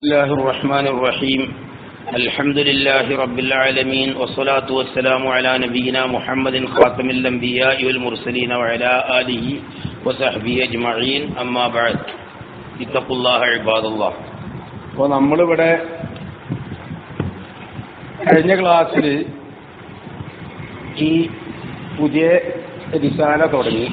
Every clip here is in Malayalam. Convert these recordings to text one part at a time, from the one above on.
الله الرحمن الرحيم الحمد لله رب العالمين والصلاة والسلام على نبينا محمد خاتم الأنبياء والمرسلين وعلى آله وصحبه أجمعين أما بعد اتقوا الله عباد الله അപ്പോൾ നമ്മളിവിടെ കഴിഞ്ഞ ക്ലാസ്സിൽ ഈ പുതിയ റിസാല തുടങ്ങി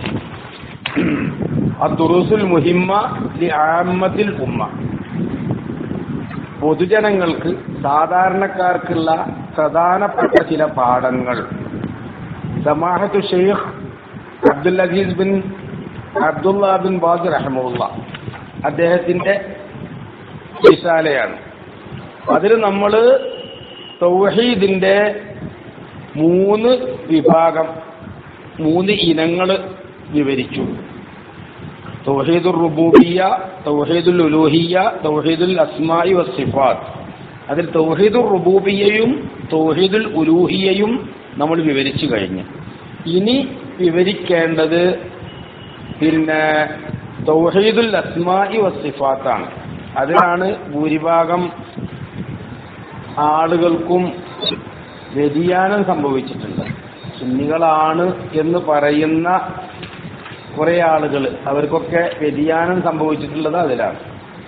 അദുറുസുൽ മുഹിമ്മ ലി ആമത്തിൽ ഉമ്മ പൊതുജനങ്ങൾക്ക് സാധാരണക്കാർക്കുള്ള പ്രധാനപ്പെട്ട ചില പാഠങ്ങൾ സമാഹത്തു Sheikh Abdul Aziz bin Abdullah bin Baz റഹമുള്ള അദ്ദേഹത്തിന്റെ റിസാലയാണ് അതിൽ നമ്മൾ തൗഹീദിന്റെ മൂന്ന് വിഭാഗം മൂന്ന് ഇനങ്ങൾ വിവരിച്ചു തൗഹീദുൽ റുബൂബിയ തൗഹീദുൽ ഉലൂഹിയ തൗഹീദുൽ അസ്മായി വസിഫാത്ത് അതിൽ തൗഹീദുൽ റുബൂബിയയും തൗഹീദുൽ ഉലൂഹിയയും നമ്മൾ വിവരിച്ചു കഴിഞ്ഞു ഇനി വിവരിക്കേണ്ടത് പിന്നെ തൗഹീദുൽ അസ്മായി വസിഫാത്താണ് അതിലാണ് ഭൂരിഭാഗം ആളുകൾക്കും വ്യതിയാനം സംഭവിച്ചിട്ടുണ്ട് സുന്നികളാണ് എന്ന് പറയുന്ന കുറെ ആളുകൾ അവർക്കൊക്കെ വ്യതിയാനം സംഭവിച്ചിട്ടുള്ളത് അതിലാണ്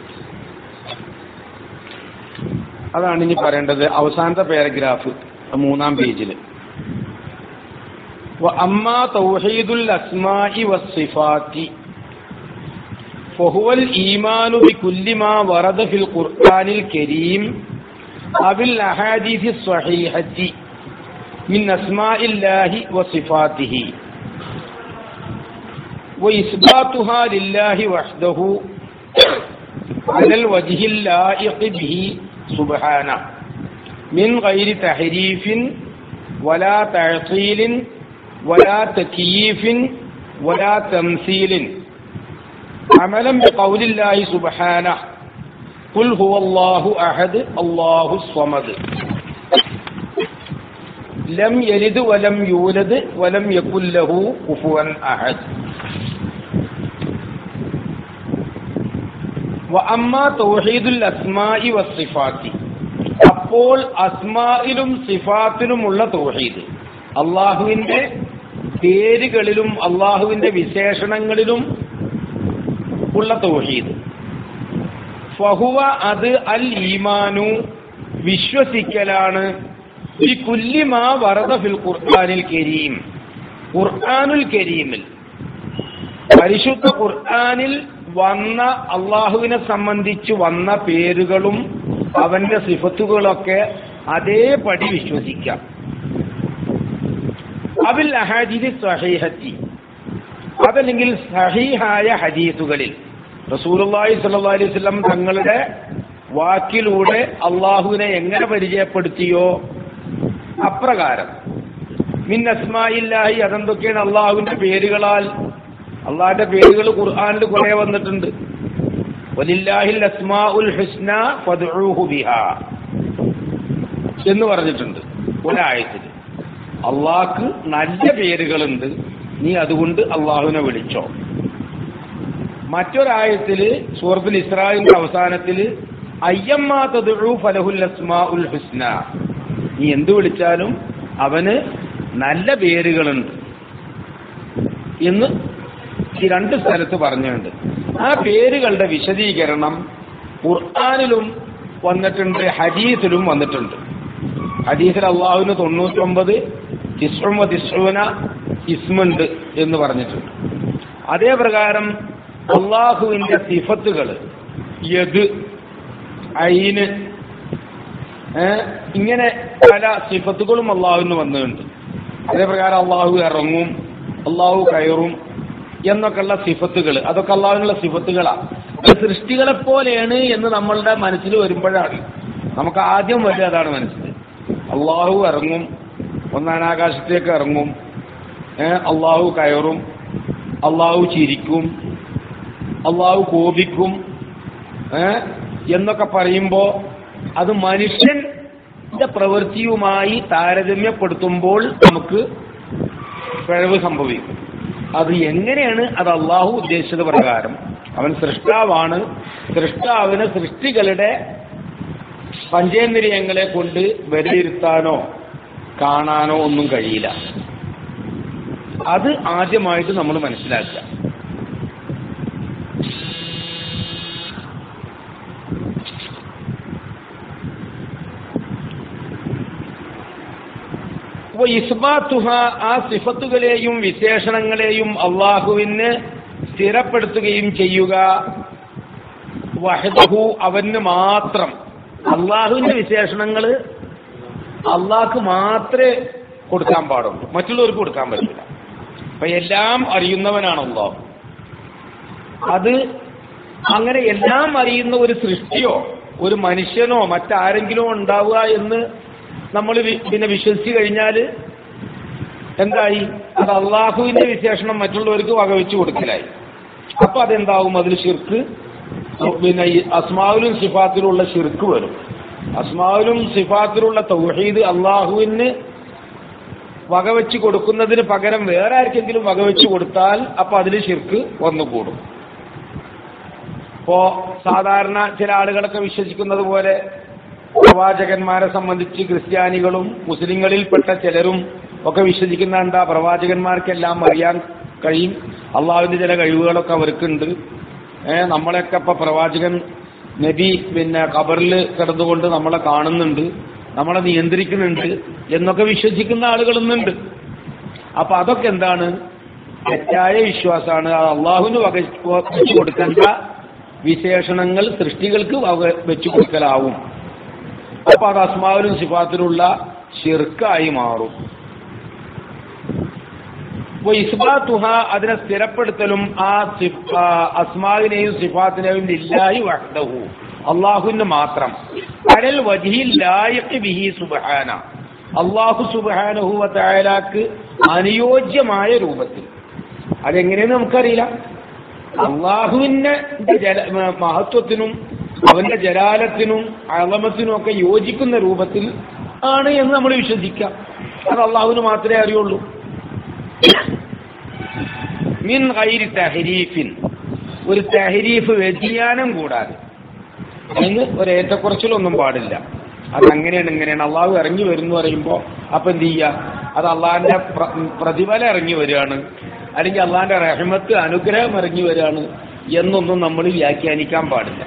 അതാണ് ഇനി പറയേണ്ടത് അവസാനത്തെ പാരഗ്രാഫ് മൂന്നാം പേജിൽ അമ്മ തൗഹീദുൽ അസ്മായി വസിഫാത്തി فهو الإيمان بكل ما ورد في القرآن الكريم أو الأحاديث الصحيحة من أسماء الله وصفاته وإثباتها لله وحده على الوجه اللائق به سبحانه من غير تحريف ولا تعطيل ولا تكييف ولا تمثيل عملا بقول الله سبحانه قل هو الله أحد الله الصمد لم يلد ولم يولد ولم يكن له كفوا أحد വഅമ്മ തൗഹീദുൽ അസ്മാഇ വസിഫാത്തി അപ്പോൾ അസ്മായിലും സിഫാത്തിലുമുള്ള തൗഹീദ് അള്ളാഹുവിന്റെ പേരുകളിലും അള്ളാഹുവിന്റെ വിശേഷണങ്ങളിലും ഉള്ള തൗഹീദ് ഫഹുവ അത് അൽ ഈമാനു വിശ്വസിക്കലാണ് ഈ കുല്ലിമാ വറദ ഫിൽ ഖുർആനിൽ കരീം ഖുർആനുൽ കരീമിൽ പരിശുദ്ധ ഖുർആനിൽ വന്ന അള്ളാഹുവിനെ സംബന്ധിച്ച് വന്ന പേരുകളും അവന്റെ സിഫത്തുകളൊക്കെ അതേപടി വിശ്വസിക്കാം അവിൽ അഹാദിദി സഹീഹത്തി അതല്ലെങ്കിൽ സഹീഹായ ഹദീസുകളിൽ റസൂലുള്ളാഹി സ്വല്ലല്ലാഹി അലൈഹി വസല്ലം തങ്ങളുടെ വാക്കിലൂടെ അള്ളാഹുവിനെ എങ്ങനെ പരിചയപ്പെടുത്തിയോ അപ്രകാരം മിൻ അസ്മായില്ലാഹി അതെന്തൊക്കെയാണ് അള്ളാഹുവിന്റെ പേരുകളാൽ അള്ളാഹിന്റെ പേരുകൾ ഖുർആാനിൽ കുറെ വന്നിട്ടുണ്ട് വലില്ലാഹിൽ അസ്മാഉൽ ഹുസ്ന ഫദ്ഉഹു ബിഹാ എന്ന് പറഞ്ഞിട്ടുണ്ട് ഒരായത്തിൽ അള്ളാഹ്ക്ക് നല്ല പേരുകളുണ്ട് നീ അതുകൊണ്ട് അള്ളാഹുവിനെ വിളിച്ചോ മറ്റൊരായത്തിൽ സൂറത്തുൽ ഇസ്രായിന്റെ അവസാനത്തിൽ അയ്യമ്മാ തദ്ഉ ഫലഹുൽ അസ്മാഉൽ ഹുസ്ന നീ എന്ത് വിളിച്ചാലും അവന് നല്ല പേരുകളുണ്ട് എന്ന് ഈ രണ്ട് സ്ഥലത്ത് പറഞ്ഞിട്ടുണ്ട് ആ പേരുകളുടെ വിശദീകരണം ഖുർആാനിലും വന്നിട്ടുണ്ട് ഹദീസിലും വന്നിട്ടുണ്ട് ഹദീസിൽ അള്ളാഹുവിന് തൊണ്ണൂറ്റൊമ്പത് തിസ്വ തിസ്വന ഇസ്മുണ്ട് എന്ന് പറഞ്ഞിട്ടുണ്ട് അതേ പ്രകാരം അള്ളാഹുവിന്റെ സിഫത്തുകൾ യദ് ഐന് ഇങ്ങനെ പല സിഫത്തുകളും അള്ളാഹുവിന് വന്നിട്ടുണ്ട് അതേ പ്രകാരം അള്ളാഹു ഇറങ്ങും അള്ളാഹു കയറും എന്നൊക്കെയുള്ള സിഫത്തുകൾ അതൊക്കെ അള്ളാഹുവിനുള്ള സിഫത്തുകളാണ് അത് സൃഷ്ടികളെ പോലെയാണ് എന്ന് നമ്മളുടെ മനസ്സിൽ വരുമ്പോഴാണ് നമുക്ക് ആദ്യം വരിക അതാണ് മനസ്സിൽ അള്ളാഹു ഇറങ്ങും ഒന്നാനാകാശത്തേക്ക് ഇറങ്ങും അള്ളാഹു കയറും അള്ളാഹു ചിരിക്കും അള്ളാഹു കോപിക്കും എന്നൊക്കെ പറയുമ്പോൾ അത് മനുഷ്യന്റെ പ്രവൃത്തിയുമായി താരതമ്യപ്പെടുത്തുമ്പോൾ നമുക്ക് പിഴവ് സംഭവിക്കും അത് എങ്ങനെയാണ് അത് അള്ളാഹു ഉദ്ദേശിച്ചത് പ്രകാരം അവൻ സൃഷ്ടാവാണ് സൃഷ്ടാവിന് സൃഷ്ടികളുടെ പഞ്ചേന്ദ്രിയങ്ങളെ കൊണ്ട് വിലയിരുത്താനോ കാണാനോ ഒന്നും കഴിയില്ല അത് ആദ്യമായിട്ട് നമ്മൾ മനസ്സിലാക്കുക അപ്പൊ ഇസ്ബാത്തുഹ ആ സിഫത്തുകളെയും വിശേഷണങ്ങളെയും അള്ളാഹുവിന് സ്ഥിരപ്പെടുത്തുകയും ചെയ്യുക വഹദഹു അവന് മാത്രം അള്ളാഹുവിന്റെ വിശേഷണങ്ങൾ അള്ളാഹ്ക്ക് മാത്രമേ കൊടുക്കാൻ പാടുള്ളൂ മറ്റുള്ളവർക്ക് കൊടുക്കാൻ പറ്റില്ല അപ്പൊ എല്ലാം അറിയുന്നവനാണ് അള്ളാഹു അത് അങ്ങനെ എല്ലാം അറിയുന്ന ഒരു സൃഷ്ടിയോ ഒരു മനുഷ്യനോ മറ്റാരെങ്കിലും ഉണ്ടാവുക എന്ന് നമ്മൾ പിന്നെ വിശ്വസിച്ചു കഴിഞ്ഞാൽ എന്തായി അത് അള്ളാഹുവിന്റെ വിശേഷണം മറ്റുള്ളവർക്ക് വകവെച്ചു കൊടുക്കലായി അപ്പൊ അതെന്താവും അതിൽ ഷിർക്ക് പിന്നെ ഈ അസ്മാവിലും സിഫാത്തിലുള്ള ഷിർക്ക് വരും അസ്മാവിലും സിഫാത്തിലുള്ള തൗഹീദ് അള്ളാഹുവിന് വകവെച്ച് കൊടുക്കുന്നതിന് പകരം വേറെ ആർക്കെങ്കിലും വകവെച്ച് കൊടുത്താൽ അപ്പൊ അതിൽ ഷിർക്ക് വന്നുകൂടും ഇപ്പോ സാധാരണ ചില ആളുകളൊക്കെ വിശ്വസിക്കുന്നത് പോലെ പ്രവാചകന്മാരെ സംബന്ധിച്ച് ക്രിസ്ത്യാനികളും മുസ്ലിങ്ങളിൽപ്പെട്ട ചിലരും ഒക്കെ വിശ്വസിക്കുന്ന എന്താ പ്രവാചകന്മാർക്കെല്ലാം അറിയാൻ കഴിയും അള്ളാഹുവിന്റെ ചില കഴിവുകളൊക്കെ അവർക്കുണ്ട് ഏഹ് നമ്മളെയൊക്കെ ഇപ്പൊ പ്രവാചകൻ നബി പിന്നെ ഖബറിൽ കിടന്നുകൊണ്ട് നമ്മളെ കാണുന്നുണ്ട് നമ്മളെ നിയന്ത്രിക്കുന്നുണ്ട് എന്നൊക്കെ വിശ്വസിക്കുന്ന ആളുകളൊന്നുണ്ട് അപ്പൊ അതൊക്കെ എന്താണ് തെറ്റായ വിശ്വാസമാണ് അത് അള്ളാഹുവിന് വക വെച്ചു കൊടുക്കേണ്ട വിശേഷണങ്ങൾ സൃഷ്ടികൾക്ക് വക വെച്ചു കൊടുക്കലാവും അപ്പൊ അത് അസ്മാവിലും സിഫാത്തിലുള്ള ഷിർക്കായി മാറും അപ്പൊ ഇസ്ബാത്തുഹ അതിനെ സ്ഥിരപ്പെടുത്തലും ആ സിഫ്- ആ അസ്മാവിനെയും സിഫാത്തിനെയും ലില്ലാഹി വഹ്ദഹു അള്ളാഹുവിന് മാത്രം അരൽ വജിഹിൽ ലായക്ക് ബിഹി സുബഹാന അള്ളാഹു സുബഹാനഹു വതആലാക്ക് അനുയോജ്യമായ രൂപത്തിൽ അതെങ്ങനെയെന്ന് നമുക്കറിയില്ല അള്ളാഹുവിന്റെ ജല മഹത്വത്തിനും അവന്റെ ജലാലത്തിനും അളമത്തിനും ഒക്കെ യോജിക്കുന്ന രൂപത്തിൽ ആണ് എന്ന് നമ്മൾ വിശ്വസിക്കാം അത് അള്ളാഹുവിന് മാത്രമേ അറിയുള്ളൂ മിൻ ഗൈരി തഹരീഫിൻ ഒരു തഹരീഫ് വ്യതിയാനം കൂടാതെ അതിന് ഒരു ഏറ്റക്കുറച്ചിലൊന്നും പാടില്ല അത് അങ്ങനെയാണ് ഇങ്ങനെയാണ് അള്ളാഹു ഇറങ്ങി വരുന്നു പറയുമ്പോൾ അപ്പൊ എന്ത് ചെയ്യുക അത് അള്ളാഹിന്റെ പ്ര- പ്രതിഫലം ഇറങ്ങി വരികയാണ് അല്ലെങ്കിൽ അള്ളാഹിന്റെ റഹ്മത്ത് അനുഗ്രഹം ഇറങ്ങി വരികയാണ് എന്നൊന്നും നമ്മൾ വ്യാഖ്യാനിക്കാൻ പാടില്ല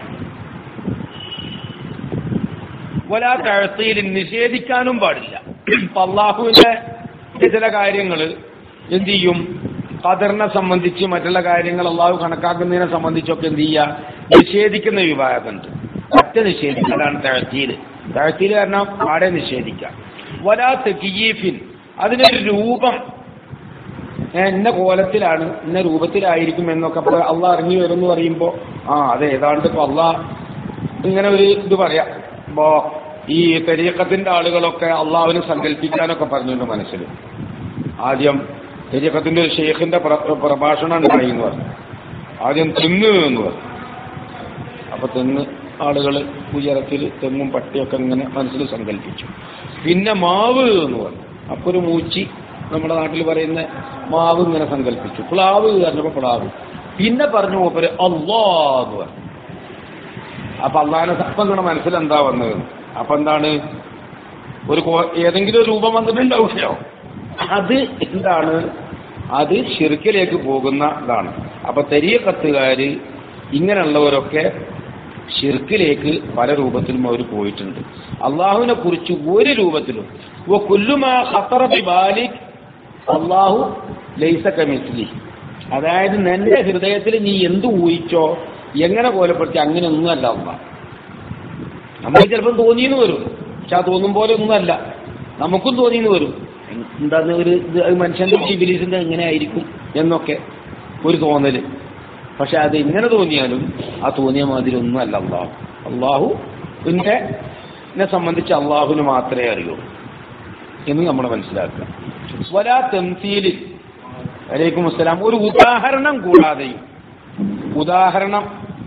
ഒലാ തഴത്തിൽ നിഷേധിക്കാനും പാടില്ല ഇപ്പൊ അള്ളാഹുവിന്റെ ചില കാര്യങ്ങൾ എന്ത് ചെയ്യും ഖദറിനെ സംബന്ധിച്ച് മറ്റുള്ള കാര്യങ്ങൾ അള്ളാഹു കണക്കാക്കുന്നതിനെ സംബന്ധിച്ചൊക്കെ എന്ത് ചെയ്യുക നിഷേധിക്കുന്ന വിഭാഗമുണ്ട് ഒറ്റ നിഷേധിക്കുക അതാണ് തഴത്തീൽ തഴത്തീൽ കാരണം ആടെ നിഷേധിക്കാം വലാ തെക്കീഫിൻ അതിനൊരു രൂപം ഏ, ഇന്ന കോലത്തിലാണ് ഇന്ന രൂപത്തിലായിരിക്കും എന്നൊക്കെ അപ്പൊ അള്ളാഹ് ഇറങ്ങി വരും എന്ന് പറയുമ്പോ ആ അത് ഏതാണ്ട് ഇപ്പൊ അള്ളാഹ് ഇങ്ങനെ ഒരു ഇത് പറയാം ഇപ്പോ ഈ തെരീക്കത്തിന്റെ ആളുകളൊക്കെ അള്ളാഹുവിനെ സങ്കല്പിക്കാനൊക്കെ പറഞ്ഞിട്ടുണ്ട് മനസ്സിൽ ആദ്യം തെരീക്കത്തിന്റെ ഒരു ഷെയ്ഖിന്റെ പ്ര- പ്രഭാഷണം ഉണ്ടായി എന്ന് പറഞ്ഞു ആദ്യം തെങ്ങ് എന്ന് പറഞ്ഞു അപ്പൊ തെങ്ങ് ആളുകൾ ഉയരത്തിൽ തെങ്ങും പട്ടിയൊക്കെ ഇങ്ങനെ മനസ്സിൽ സങ്കല്പിച്ചു പിന്നെ മാവ് എന്ന് പറഞ്ഞു അപ്പൊ ഒരു മൂച്ചി നമ്മുടെ നാട്ടിൽ പറയുന്ന മാവ് ഇങ്ങനെ സങ്കല്പിച്ചു പ്ലാവ് പറഞ്ഞപ്പോ പ്ലാവ് പിന്നെ പറഞ്ഞു മൂപ്പര് അള്ളാ എന്ന് പറഞ്ഞു അപ്പൊ അള്ളാഹിനെ അപ്പൊ നിങ്ങളുടെ മനസ്സിൽ എന്താ വന്നത് അപ്പൊ എന്താണ് ഒരു കോ- ഏതെങ്കിലും ഒരു രൂപം വന്നിട്ടുണ്ടാവുമല്ലോ അത് എന്താണ് അത് ഷിർക്കിലേക്ക് പോകുന്ന ഇതാണ് അപ്പൊ തെരിയക്കത്തുകാര് ഇങ്ങനെയുള്ളവരൊക്കെ ഷിർക്കിലേക്ക് പല രൂപത്തിലും അവർ പോയിട്ടുണ്ട് അള്ളാഹുവിനെ കുറിച്ച് ഒരു രൂപത്തിലും ഓ കുല്ലുമാ ഖത്തറ ബിബാലിക് അള്ളാഹു ലൈസ കമിസ്ലി അതായത് നിന്റെ ഹൃദയത്തിൽ നീ എന്ത് ഊഹിച്ചോ എങ്ങനെ കോലപ്പെടുത്തി അങ്ങനെ ഒന്നുമല്ല അള്ളാഹ് നമുക്ക് ചിലപ്പോൾ തോന്നിയെന്ന് വരും പക്ഷെ ആ തോന്നും പോലെ ഒന്നുമല്ല നമുക്കും തോന്നിയെന്ന് വരും എന്താന്ന് ഒരു ഇത് അത് മനുഷ്യന്റെ ഇബിലീസിന്റെ എങ്ങനെ ആയിരിക്കും എന്നൊക്കെ ഒരു തോന്നല് പക്ഷെ അത് എങ്ങനെ തോന്നിയാലും ആ തോന്നിയ മാതിരി ഒന്നുമല്ല അള്ളാഹു അള്ളാഹു പിന്നെ എന്നെ സംബന്ധിച്ച് അള്ളാഹുവിന് മാത്രമേ അറിയൂ എന്ന് നമ്മൾ മനസ്സിലാക്കുക സ്വലാ തെംസീലിൽ വലൈക്കും അസ്സലാം ഒരു ഉദാഹരണം കൂടാതെയും ഉദാഹരണം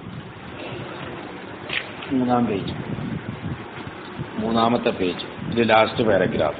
മൂന്നാം പേജ് മൂന്നാമത്തെ പേജ് ഇത് ലാസ്റ്റ് പാരഗ്രാഫ്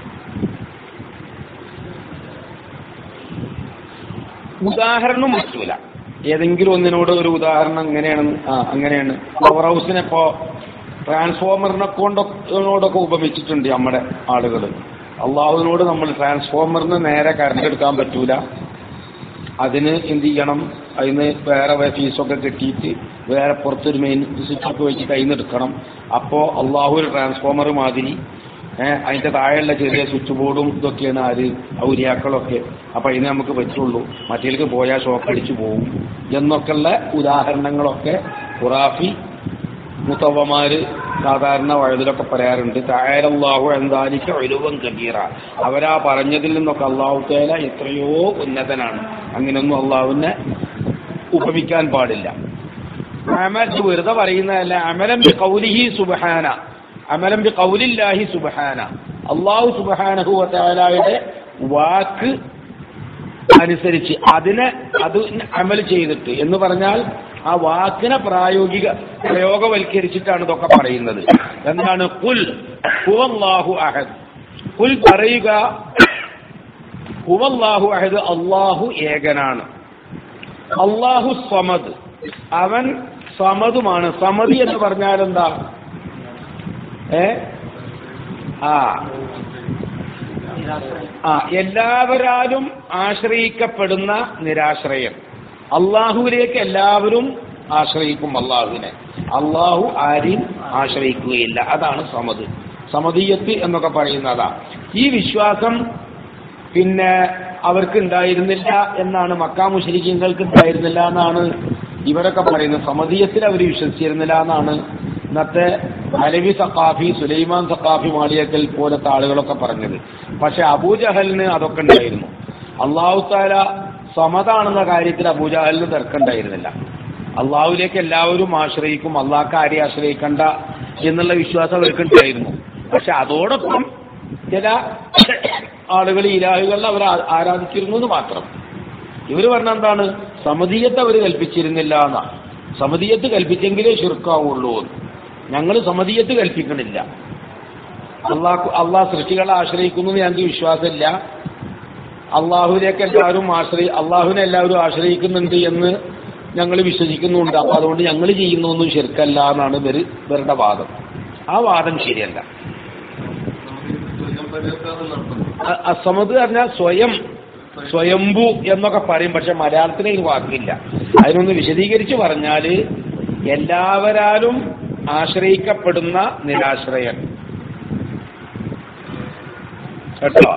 ഉദാഹരണം പറ്റൂല ഏതെങ്കിലും ഒന്നിനോട് ഒരു ഉദാഹരണം ഇങ്ങനെയാണ് ആ അങ്ങനെയാണ് പവർ ഹൗസിനെ ഇപ്പോ ട്രാൻസ്ഫോമറിനെ കൊണ്ടൊക്കെ ഉപമിച്ചിട്ടുണ്ട് നമ്മുടെ ആളുകൾ അള്ളാഹുവിനോട് നമ്മൾ ട്രാൻസ്ഫോമറിന് നേരെ കറണ്ട് എടുക്കാൻ പറ്റൂല അതിന് എന്ത് ചെയ്യണം അതിന് വേറെ വേ- ഫീസൊക്കെ കെട്ടിയിട്ട് വേറെ പുറത്തൊരു മെയിൻ സ്വിച്ചൊക്കെ വെച്ച് കയ്യിൽ നിന്ന് എടുക്കണം അപ്പോൾ അള്ളാഹു ഒരു ട്രാൻസ്ഫോമർ മാതിരി ഏഹ് അതിന്റെ താഴെയുള്ള ചെറിയ സ്വിച്ച് ബോർഡും ഇതൊക്കെയാണ് ആര് ഔര്യാക്കളൊക്കെ അപ്പൊ അതിന് നമുക്ക് പറ്റുള്ളൂ മറ്റേക്ക് പോയാൽ ഷോക്ക് അടിച്ചു പോകും എന്നൊക്കെയുള്ള ഉദാഹരണങ്ങളൊക്കെ ഖുറാഫി മുത്തവമാര് സാധാരണ വഴുതിലൊക്കെ പറയാറുണ്ട് തായരല്ലാഹു എന്താലിക്ക് ഒലുവൻ കബീറ അവരാ പറഞ്ഞതിൽ നിന്നൊക്കെ അള്ളാഹു തേല എത്രയോ ഉന്നതനാണ് അങ്ങനെയൊന്നും അള്ളാഹുവിനെ ഉപമിക്കാൻ പാടില്ല അമൽ ഇത് വെറുതെ പറയുന്നതല്ല അമലം ബി കൗലിഹി സുബഹാന അമലം ബി കൗലില്ലാഹി സുബഹാന അള്ളാഹു സുബഹാനഹു വതആലയുടെ വാക്ക് അനുസരിച്ച് അതിനെ അത് അമൽ ചെയ്തിട്ട് എന്ന് പറഞ്ഞാൽ ആ വാക്കിനെ പ്രായോഗിക പ്രയോഗവൽക്കരിച്ചിട്ടാണ് ഇതൊക്കെ പറയുന്നത് എന്താണ് കുൽ ഹുവല്ലാഹു അഹദ് കുൽ പറയുക ഹുവല്ലാഹു അഹദ് അള്ളാഹു ഏകനാണ് അള്ളാഹു സമദ് അവൻ സമതുമാണ് സമതി എന്ന് പറഞ്ഞാൽ എന്താ ഏ ആ ആ എല്ലാവരാലും ആശ്രയിക്കപ്പെടുന്ന നിരാശ്രയം അള്ളാഹുവിലേക്ക് എല്ലാവരും ആശ്രയിക്കും അള്ളാഹുവിനെ അള്ളാഹു ആരെയും ആശ്രയിക്കുകയില്ല അതാണ് സമത് സമതീയത്ത് എന്നൊക്കെ പറയുന്നതാ ഈ വിശ്വാസം പിന്നെ അവർക്ക് ഉണ്ടായിരുന്നില്ല എന്നാണ് മക്കാ മുഷരിക്കങ്ങൾക്ക് ഉണ്ടായിരുന്നില്ല എന്നാണ് ഇവരൊക്കെ പറയുന്നത് സമതീയത്തിൽ അവർ വിശ്വസിച്ചിരുന്നില്ല എന്നാണ് ഇന്നത്തെ അലവി സക്കാഫി സുലൈമാൻ സക്കാഫി മാളിയക്കൽ പോലത്തെ ആളുകളൊക്കെ പറഞ്ഞത് പക്ഷെ അബൂജഹലിന് അതൊക്കെ ഉണ്ടായിരുന്നു അള്ളാഹു താല സമതാണെന്ന കാര്യത്തിൽ അബൂജഹലിന് തർക്കമുണ്ടായിരുന്നില്ല അള്ളാഹുലേക്ക് എല്ലാവരും ആശ്രയിക്കും അള്ളാഹ്ക്ക് ആരെയും ആശ്രയിക്കണ്ട എന്നുള്ള വിശ്വാസം അവർക്ക് ഉണ്ടായിരുന്നു പക്ഷെ അതോടൊപ്പം ചില ആളുകൾ ഇലാഹുകളിൽ അവർ ആ- ആരാധിച്ചിരുന്നു എന്ന് മാത്രം ഇവർ പറഞ്ഞ എന്താണ് സമതീയത്ത് അവർ കൽപ്പിച്ചിരുന്നില്ല എന്നാ സമതീയത്ത് കൽപ്പിച്ചെങ്കിലേ ശുർക്കാവുള്ളൂ എന്ന് ഞങ്ങൾ സമതീയത്ത് കൽപ്പിക്കണില്ല അള്ളാഹ് അള്ളാഹ് സൃഷ്ടികളെ ആശ്രയിക്കുന്നു എന്ന് ഞങ്ങൾക്ക് വിശ്വാസമില്ല അള്ളാഹുവിലേക്ക് എല്ലാവരും ആശ്രയി അള്ളാഹുവിനെ എല്ലാവരും ആശ്രയിക്കുന്നുണ്ട് എന്ന് ഞങ്ങൾ വിശ്വസിക്കുന്നുണ്ട് അപ്പൊ അതുകൊണ്ട് ഞങ്ങൾ ചെയ്യുന്നൊന്നും ശരിക്കല്ല എന്നാണ് ഇവർ ഇവരുടെ വാദം ആ വാദം ശരിയല്ല അ- അസമത് പറഞ്ഞാൽ സ്വയം സ്വയംഭു എന്നൊക്കെ പറയും പക്ഷെ മലയാളത്തിന് ഈ വാക്കില്ല അതിനൊന്ന് വിശദീകരിച്ച് പറഞ്ഞാല് എല്ലാവരാലും ആശ്രയിക്കപ്പെടുന്ന നിരാശ്രയൻ കേട്ടോ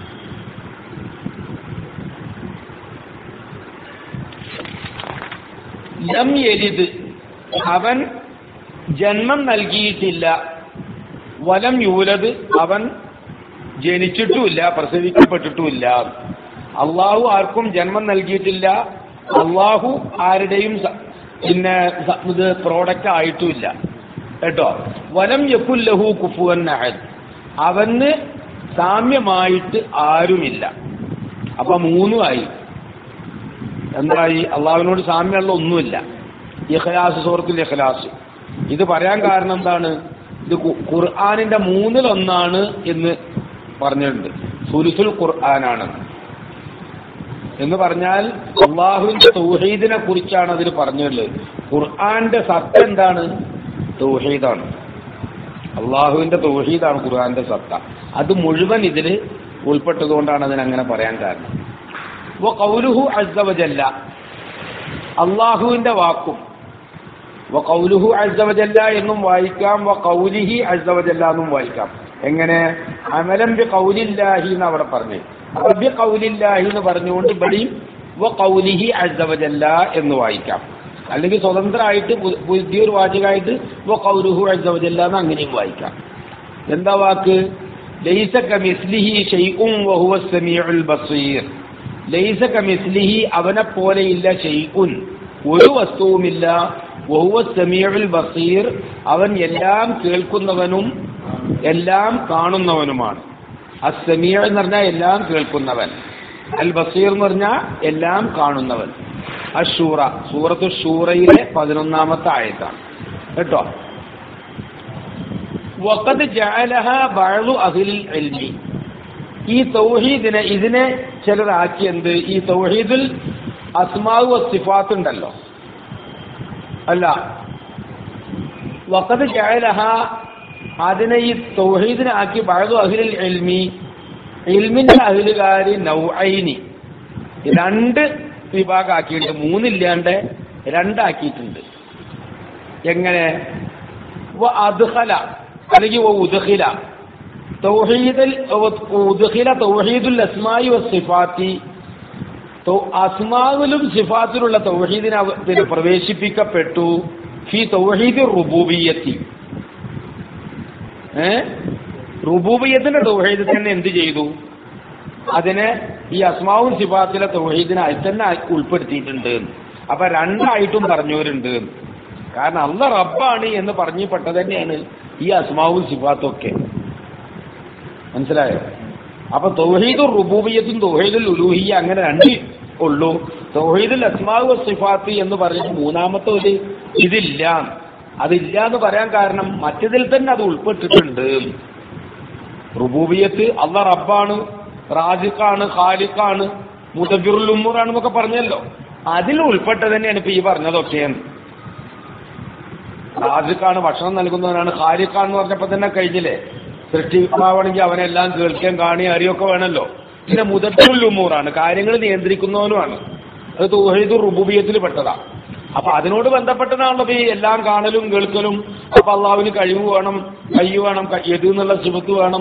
ലം യലിദ് അവൻ ജന്മം നൽകിയിട്ടില്ല വലം യൂലത് അവൻ ജനിച്ചിട്ടുമില്ല പ്രസവിക്കപ്പെട്ടിട്ടുമില്ല അള്ളാഹു ആർക്കും ജന്മം നൽകിയിട്ടില്ല അള്ളാഹു ആരുടെയും സ- പിന്നെ സ- ഇത് പ്രോഡക്റ്റ് ആയിട്ടുമില്ല കേട്ടോ വലം യക്കുല്ലഹു കുഫുവൻ അഹദ് അവന് സാമ്യമായിട്ട് ആരുമില്ല അപ്പൊ മൂന്നുമായി എന്തായി അള്ളാഹുവിനോട് സാമ്യമുള്ള ഒന്നുമില്ല ഇഖ്ലാസ് സൂറത്തുൽ ഇഖ്ലാസ് ഇത് പറയാൻ കാരണം എന്താണ് ഇത് കു- ഖുർആനിന്റെ മൂന്നിലൊന്നാണ് എന്ന് പറഞ്ഞിട്ടുണ്ട് സുലുസുൽ ഖുർആനാണ് എന്ന് പറഞ്ഞാൽ അള്ളാഹുവിന്റെ തൗഹീദിനെ കുറിച്ചാണ് അതിൽ പറഞ്ഞിട്ടുള്ളത് ഖുർആന്റെ സത്ത എന്താണ് തൗഹീദാണ് അള്ളാഹുവിന്റെ തൗഹീദാണ് ഖുർആന്റെ സത്ത അത് മുഴുവൻ ഇതിൽ ഉൾപ്പെട്ടതുകൊണ്ടാണ് അതിനങ്ങനെ പറയാൻ കാരണം വ കൗലുഹു അസ്സവജല്ല അള്ളാഹുവിന്റെ വാക്കും വ കൗലുഹു അസ്സവജല്ല എന്നും വായിക്കാം വ കൗലിഹി അസ്സവജല്ല എന്നും വായിക്കാം എങ്ങനെ അമലം ബി കൗലില്ലാഹി എന്ന് അവിടെ പറഞ്ഞു അപ്പൊ ബി കൗലില്ലാഹി എന്ന് പറഞ്ഞുകൊണ്ട് ഇവിടെയും വ കൗലിഹി അസ്സവജല്ല എന്ന് വായിക്കാം അല്ലെങ്കിൽ സ്വതന്ത്രമായിട്ട് പു- പുതിയൊരു വാചകമായിട്ട് വ കൗലുഹു അസ്സവജല്ല എന്ന് അങ്ങനെയും വായിക്കാം എന്താ വാക്ക് ലൈസ കമിസ്ലിഹി ഷൈഉം വഹുവ സമീഉൽ ബസീർ ലൈസ കമിസ്ലിഹി അവനെ പോലെയില്ല ഷൈഉൻ ഒരു വസ്തുവുമില്ല വഹുവ സമീഉൽ ബസീർ അവൻ എല്ലാം കേൾക്കുന്നവനും എല്ലാം കാണുന്നവനുമാണ് അസമീർ എന്ന് പറഞ്ഞാൽ എല്ലാം കേൾക്കുന്നവൻ അൽ ബസീർ എന്ന് പറഞ്ഞാൽ എല്ലാം കാണുന്നവൻ അഷൂറ സൂറത്ത് ഷൂറയിലെ പതിനൊന്നാമത്തെ ആയത്താണ് കേട്ടോ വഖദ് ജഅലഹ ബഅദു അഹ്ലിൽ ഇൽമി ഈ തൗഹീദിനെ ഇതിനെ ചിലർ ആക്കിയെന്ത് ഈ തൗഹീദുൽ അസ്മാവ് സിഫാത്ത് ഉണ്ടല്ലോ അല്ല വഖദ് ജഅലഹ അതിനെ ഈ തൗഹീദിനാക്കി ബഅദു അഹ്ലിൽ ഇൽമി ഇൽമിന്റെ അഹ്ലുകാരി നൗഐനി രണ്ട് വിഭാഗമാക്കിയിട്ടുണ്ട് മൂന്നില്ലാണ്ട് രണ്ടാക്കിയിട്ടുണ്ട് എങ്ങനെ വ അദ്ഖല അല്ലെങ്കിൽ വ ഉദ്ഖില തൗഹീദൽ ഉദ്ഖില തൗഹീദുൽ അസ്മായി വസിഫാത്തി അസ്മാവിലും സിഫാത്തിലുള്ള തൗഹീദിനെ അവ- പ്രവേശിപ്പിക്കപ്പെട്ടു ഫി തൗഹീദ് റുബൂബിയത്തി ഏ റുബൂബിയത്തിന്റെ തൗഹീദ് തന്നെ എന്ത് ചെയ്തു അതിനെ ഈ അസ്മാവും സിഫാത്തിലെ തൗഹീദിനെ അതിൽ തന്നെ ഉൾപ്പെടുത്തിയിട്ടുണ്ട് അപ്പൊ രണ്ടായിട്ടും പറഞ്ഞവരുണ്ട് കാരണം അല്ല റബ്ബാണ് എന്ന് പറഞ്ഞപ്പെട്ടത് തന്നെയാണ് ഈ അസ്മാവും സിഫാത്തും ഒക്കെ മനസ്സിലായോ അപ്പൊ തൗഹീദുൽ റുബൂബിയത്തും തൗഹീദുൽ ഉലൂഹിയ അങ്ങനെ രണ്ട് ഉള്ളൂ തൗഹീദുൽ അസ്മാവ് സിഫാത്ത് എന്ന് പറഞ്ഞിട്ട് മൂന്നാമത്തെ ഒരു ഇതില്ല അതില്ല എന്ന് പറയാൻ കാരണം മറ്റതിൽ തന്നെ അത് ഉൾപ്പെട്ടിട്ടുണ്ട് റുബൂബിയത്ത് അല്ല റബ്ബാണ് റാജിഖാണ് ഖാലിഖാണ് മുദബിറുൽ ഉമ്മൂറാണ് എന്നൊക്കെ പറഞ്ഞല്ലോ അതിൽ ഉൾപ്പെട്ടത് തന്നെയാണ് ഇപ്പൊ ഈ പറഞ്ഞതൊക്കെ റാജിഖാണ് ഭക്ഷണം നൽകുന്നവനാണ് ഖാലിഖാൻ എന്ന് പറഞ്ഞപ്പോ തന്നെ കഴിഞ്ഞില്ലേ സൃഷ്ടിപ്പാവണമെങ്കിൽ അവനെല്ലാം കേൾക്കാൻ കാണി അറിയൊക്കെ വേണമല്ലോ പിന്നെ മുദബിറുൽ ഉമ്മൂറാണ് കാര്യങ്ങൾ നിയന്ത്രിക്കുന്നവനുമാണ് അത് തൗഹീദ് റുബൂബിയത്തിൽ പെട്ടതാ അപ്പൊ അതിനോട് ബന്ധപ്പെട്ടതാണല്ലോ ഇപ്പൊ ഈ എല്ലാം കാണലും കേൾക്കലും അപ്പൊ അള്ളാഹുവിന് കഴിവ് വേണം കൈ വേണം ക- എത് എന്നുള്ള സിബത്ത് വേണം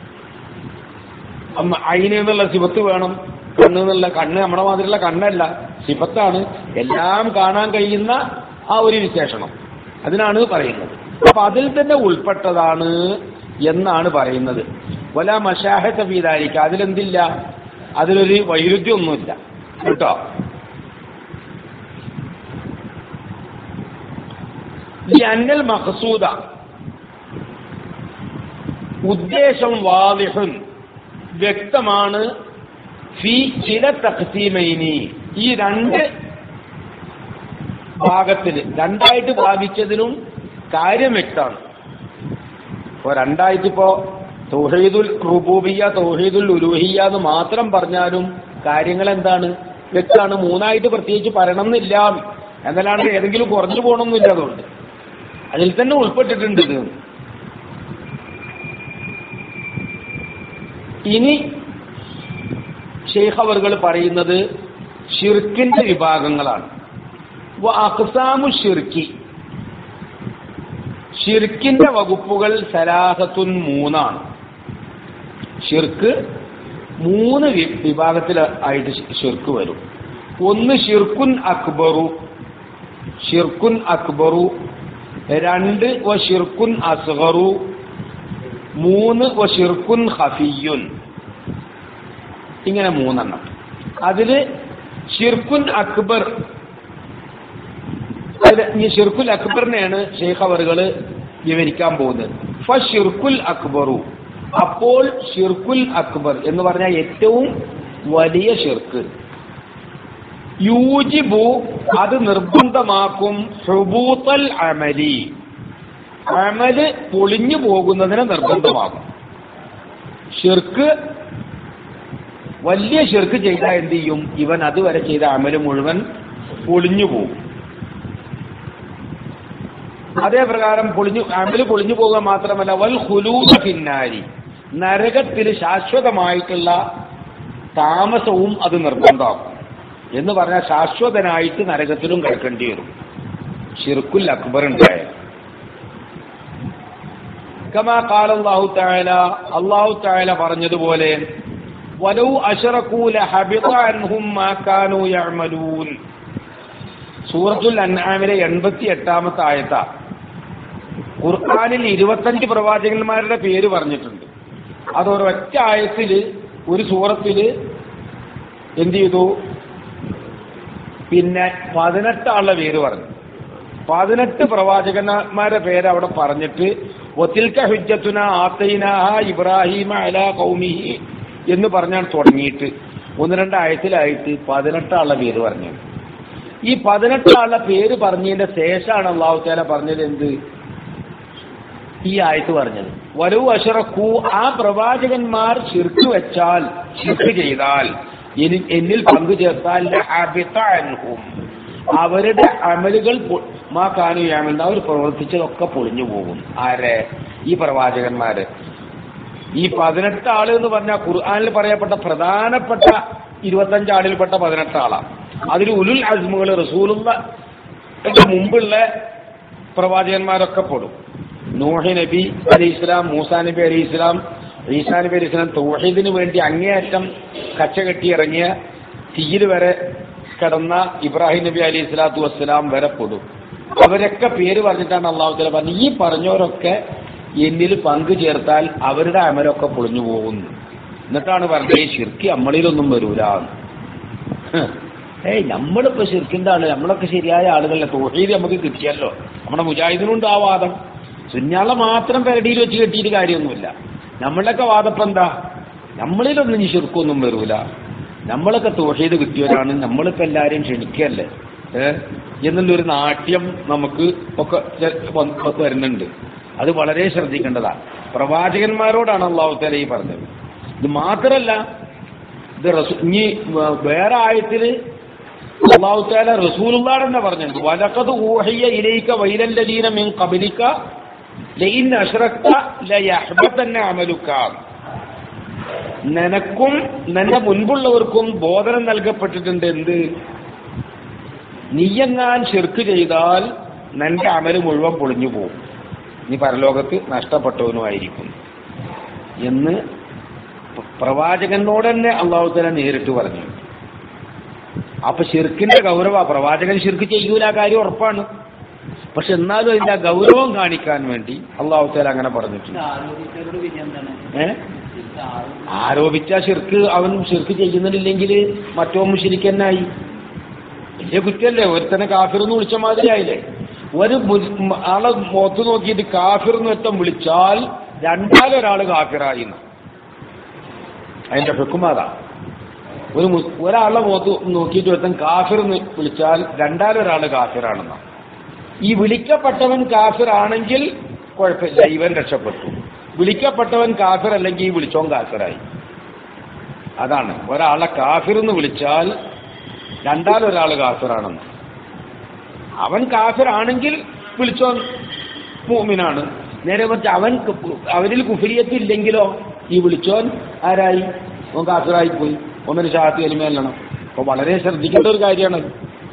അമ്മ- അയിന് എന്നുള്ള സിബത്ത് വേണം കണ്ണ് എന്നുള്ള കണ്ണ് നമ്മുടെ മാതിരിയുള്ള കണ്ണല്ല സിബത്താണ് എല്ലാം കാണാൻ കഴിയുന്ന ആ ഒരു വിശേഷണം അതിനാണ് പറയുന്നത് അപ്പൊ അതിൽ തന്നെ ഉൾപ്പെട്ടതാണ് എന്നാണ് പറയുന്നത് വല മഷാഹത്ത വീതായിരിക്കും അതിലെന്തില്ല അതിലൊരു വൈരുദ്ധ്യമൊന്നുമില്ല കേട്ടോ ഈ അന്നൽ മഖസൂദ ഉദ്ദേശം വാദിഹുൻ വ്യക്തമാണ് ഫി ചില തഖ്സീമൈനി ഈ രണ്ട് ഭാഗത്തിൽ രണ്ടായിട്ട് ഭാഗിച്ചതിനും കാര്യം വ്യക്തമാണ് ഇപ്പോ രണ്ടായിട്ട് ഇപ്പോ തൗഹീദുൽ റുബൂബിയ തൗഹീദുൽ ഉലൂഹിയ എന്ന് മാത്രം പറഞ്ഞാലും കാര്യങ്ങൾ എന്താണ് വ്യക്തമാണ് മൂന്നായിട്ട് പ്രത്യേകിച്ച് പറയണമെന്നില്ല എന്നല്ലാണ്ട് ഏതെങ്കിലും കുറഞ്ഞു പോകണമെന്നില്ല അതുകൊണ്ട് അതിൽ തന്നെ ഉൾപ്പെട്ടിട്ടുണ്ട് ഇത് ഇനി ഷെയ്ഖ് അവർകൾ പറയുന്നത് ഷിർക്കിന്റെ വിഭാഗങ്ങളാണ് വ അഖ്സാമു ഷിർക്കി ഷിർക്കിന്റെ വകുപ്പുകൾ സലാഹത്തുൻ മൂന്നാണ് ഷിർക്ക് മൂന്ന് വി- വിഭാഗത്തിൽ ആയിട്ട് ഷി- ഷിർക്ക് വരും ഒന്ന് ഷിർക്കുൻ അക്ബറു ഷിർക്കുൻ അക്ബറു രണ്ട് വ ഷിർക്കുൻ അസ്ഗറു മൂന്ന് വ ഷിർക്കുൻ ഖഫിയുൻ ഇങ്ങനെ മൂന്നെണ്ണം അതില് ഷിർക്കുൻ അക്ബർ അതില് ഈ ഷിർക്കുൽ അക്ബറിനെയാണ് ഷെയ്ഖ് അവറുകൾ വിവരിക്കാൻ പോകുന്നത് ഫ ഷിർക്കുൽ അക്ബറു അപ്പോൾ ഷിർക്കുൽ അക്ബർ എന്ന് പറഞ്ഞാൽ ഏറ്റവും വലിയ ഷിർക്ക് യൂജിബു അത് നിർബന്ധമാക്കും ഹുബൂത്തൽ അമലി അമല് പൊളിഞ്ഞു പോകുന്നതിനെ നിർബന്ധമാക്കും ഷിർക്ക് വലിയ ഷിർക്ക് ചെയ്താൽ എന്ത് ചെയ്യും ഇവൻ അതുവരെ ചെയ്ത അമല് മുഴുവൻ പൊളിഞ്ഞു പോകും അതേ പ്രകാരം പൊളിഞ്ഞു അമല് പൊളിഞ്ഞു പോകുക മാത്രമല്ല വൽ ഹുലൂദ പിന്നാരി നരകത്തിൽ ശാശ്വതമായിട്ടുള്ള താമസവും അത് നിർബന്ധമാക്കും എന്ന് പറഞ്ഞാൽ ശാശ്വതനായിട്ട് നരകത്തിലും കിടക്കേണ്ടി വരും ഷിർക്കുൽ അക്ബർ ഉണ്ടായ കമാ കാല അള്ളാഹു താല അള്ളാഹു താല പറഞ്ഞതുപോലെ വലൗ അഷറക്കൂല ഹബിത അൻഹും മാ കാനൂ യഅമലൂൻ സൂറത്തുൽ അൻആമിലെ എൺപത്തി എട്ടാമത്തെ ആയത്ത ഖുർആാനിൽ ഇരുപത്തഞ്ച് പ്രവാചകന്മാരുടെ പേര് പറഞ്ഞിട്ടുണ്ട് അത് ഒരൊറ്റ ആയത്തില് ഒരു സൂറത്തില് എന്ത് ചെയ്തു പിന്നെ പതിനെട്ടാളുടെ പേര് പറഞ്ഞു പതിനെട്ട് പ്രവാചകന്മാരുടെ പേര് അവിടെ പറഞ്ഞിട്ട് ഒത്തിൽക്ക ഹുജ്ജത്തുന ആത്തൈനാഹ ഇബ്രാഹിമ അല കൗമിഹി എന്ന് പറഞ്ഞാൽ തുടങ്ങിയിട്ട് ഒന്ന് രണ്ട് ആയത്തിലായിട്ട് പതിനെട്ടാളുടെ പേര് പറഞ്ഞു ഈ പതിനെട്ടാളുടെ പേര് പറഞ്ഞതിന്റെ ശേഷമാണ് അള്ളാഹു താല പറഞ്ഞത് എന്ത് ഈ ആയത്ത് പറഞ്ഞത് വരവ് അഷറക്കൂ ആ പ്രവാചകന്മാർ ശിർക്ക് വെച്ചാൽ ശിർക്ക് ചെയ്താൽ എനി- എന്നിൽ പങ്കു ചേർത്താൽ ലഹബിത അൻഹും. അവരുടെ അമലുകൾ പൊ- മാ കാനു യാമെന്ന് അവർ പ്രവർത്തിച്ചതൊക്കെ പൊളിഞ്ഞു പോകും ആരെ ഈ പ്രവാചകന്മാര് ഈ പതിനെട്ട് ആള് എന്ന് പറഞ്ഞാൽ ഖുർആാനിൽ പറയപ്പെട്ട പ്രധാനപ്പെട്ട ഇരുപത്തഞ്ച് ആളിൽപ്പെട്ട പതിനെട്ട് ആളാണ് അതിൽ ഉലുൽ അസ്മുകൾ റസൂലുള്ള മുമ്പുള്ള പ്രവാചകന്മാരൊക്കെ പെടും നൂഹി നബി അലി ഇസ്ലാം മൂസ നബി അലി ഇസ്ലാം ഈസാ നബി അലി ഇസ്ലാം തൗഹീദിന് വേണ്ടി അങ്ങേയറ്റം കച്ച കെട്ടി ഇറങ്ങിയ തീയിൽ വരെ കിടന്ന ഇബ്രാഹിം നബി അലി ഇസ്ലാത്തു വസ്സലാം വരെ പെടും അവരൊക്കെ പേര് പറഞ്ഞിട്ടാണ് അള്ളാഹു തല പറഞ്ഞത് ഈ പറഞ്ഞവരൊക്കെ എന്നിൽ പങ്കു ചേർത്താൽ അവരുടെ അമലൊക്കെ പൊളിഞ്ഞു പോകുന്നു എന്നിട്ടാണ് പറഞ്ഞത് ഈ ശിർക്കി നമ്മളിലൊന്നും വരൂല ഏയ് നമ്മളിപ്പോ ശിർക്കിന്റെ ആള് നമ്മളൊക്കെ ശരിയായ ആളുകളെ തോഹീദ് നമുക്ക് കിട്ടിയല്ലോ നമ്മുടെ മുജാഹിദിനുണ്ട് ആ വാദം സുഞ്ഞാളെ മാത്രം പെരടിയിൽ വെച്ച് കെട്ടിയിട്ട് കാര്യമൊന്നുമില്ല നമ്മളൊക്കെ വാദപ്പം എന്താ നമ്മളിലൊന്നും ഇനി ശിർക്കൊന്നും വരൂല നമ്മളൊക്കെ തോഹീദ് കിട്ടിയവരാണ് നമ്മളിപ്പോ എല്ലാരെയും ക്ഷണിക്കല്ലേ ഏഹ് എന്നുള്ളൊരു നാട്യം നമുക്ക് ഒക്കെ ചെ- വന്ന് വരുന്നുണ്ട് അത് വളരെ ശ്രദ്ധിക്കേണ്ടതാണ് പ്രവാചകന്മാരോടാണ് അള്ളാഹു തല ഈ പറഞ്ഞത് ഇത് മാത്രല്ല ഇത് റസൂ- ഇനി വേ- വേറെ ആയത്തില് അള്ളാഹു താല റസൂലുള്ളാട് തന്നെ പറഞ്ഞിട്ടുണ്ട് വലക്കത് ഊഹയ്യ ഇലയിക്ക വൈരല്ലദീന മിൻ കബലിക്ക ലയിൻ അഷ്റക്ത ലയഹ്ബത്തന്നെ അമലുക്ക നിനക്കും നിന്റെ മുൻപുള്ളവർക്കും ബോധനം നൽകപ്പെട്ടിട്ടുണ്ട് എന്ത് നീയെങ്ങാൻ ശിർക്ക് ചെയ്താൽ നിന്റെ അമല് മുഴുവൻ പൊളിഞ്ഞു പോകും നീ പരലോകത്ത് നഷ്ടപ്പെട്ടവനുമായിരിക്കും എന്ന് പ്രവാചകനോട് തന്നെ അള്ളാഹു തല നേരിട്ട് പറഞ്ഞു അപ്പൊ ഷിർക്കിന്റെ ഗൗരവ പ്രവാചകൻ ഷിർക്ക് ചെയ്യൂല ആ കാര്യം ഉറപ്പാണ് പക്ഷെ എന്നാലും അതിന്റെ ആ ഗൗരവം കാണിക്കാൻ വേണ്ടി അള്ളാഹു താല അങ്ങനെ പറഞ്ഞിട്ടുണ്ട് ആരോഗ്യത്തോട് വിജയം എന്താണ് ഏ ആരോപിച്ച ഷിർക്ക് അവൻ ഷിർക്ക് ചെയ്യുന്നില്ലെങ്കിൽ മറ്റോ മുഷിരിക്കന്നായി വലിയ കുറ്റല്ലേ ഒരുത്തനെ കാഫിർ എന്ന് വിളിച്ച മാതിരി ആയില്ലേ ഒരു മു- മ- ആളെ മുഖത്ത് നോക്കിയിട്ട് കാഫിർ എന്ന് ഒറ്റം വിളിച്ചാൽ രണ്ടാലൊരാള് കാഫിറായി എന്ന്. അതിന്റെ ഹുക്കുമാതാ ഒരു മു- ഒരാളുടെ മുഖത്ത് നോക്കിയിട്ട് ഒരുത്തൻ കാഫിർ എന്ന് വിളിച്ചാൽ രണ്ടാലൊരാള് കാഫിറാണെന്നാണ് ഈ വിളിക്കപ്പെട്ടവൻ കാഫിർ ആണെങ്കിൽ കുഴപ്പമില്ല ഇവൻ രക്ഷപ്പെട്ടു വിളിക്കപ്പെട്ടവൻ കാഫിർ അല്ലെങ്കിൽ ഈ വിളിച്ചോൻ കാഫിറായി അതാണ് ഒരാളെ കാഫിർ എന്ന് വിളിച്ചാൽ രണ്ടാലൊരാൾ കാഫിറാണെന്ന് അവൻ കാഫിറാണെങ്കിൽ വിളിച്ചോൻ മൂമിനാണ് നേരെ മറിച്ച് അവൻ കു- അവരിൽ കുഫിരിയത്തില്ലെങ്കിലോ ഈ വിളിച്ചോൻ ആരായി ഓൻ കാഫിറായി പോയി ഒന്നൊരു ഷാത്തി എലിമേലണം അപ്പൊ വളരെ ശ്രദ്ധിക്കേണ്ട ഒരു കാര്യമാണ്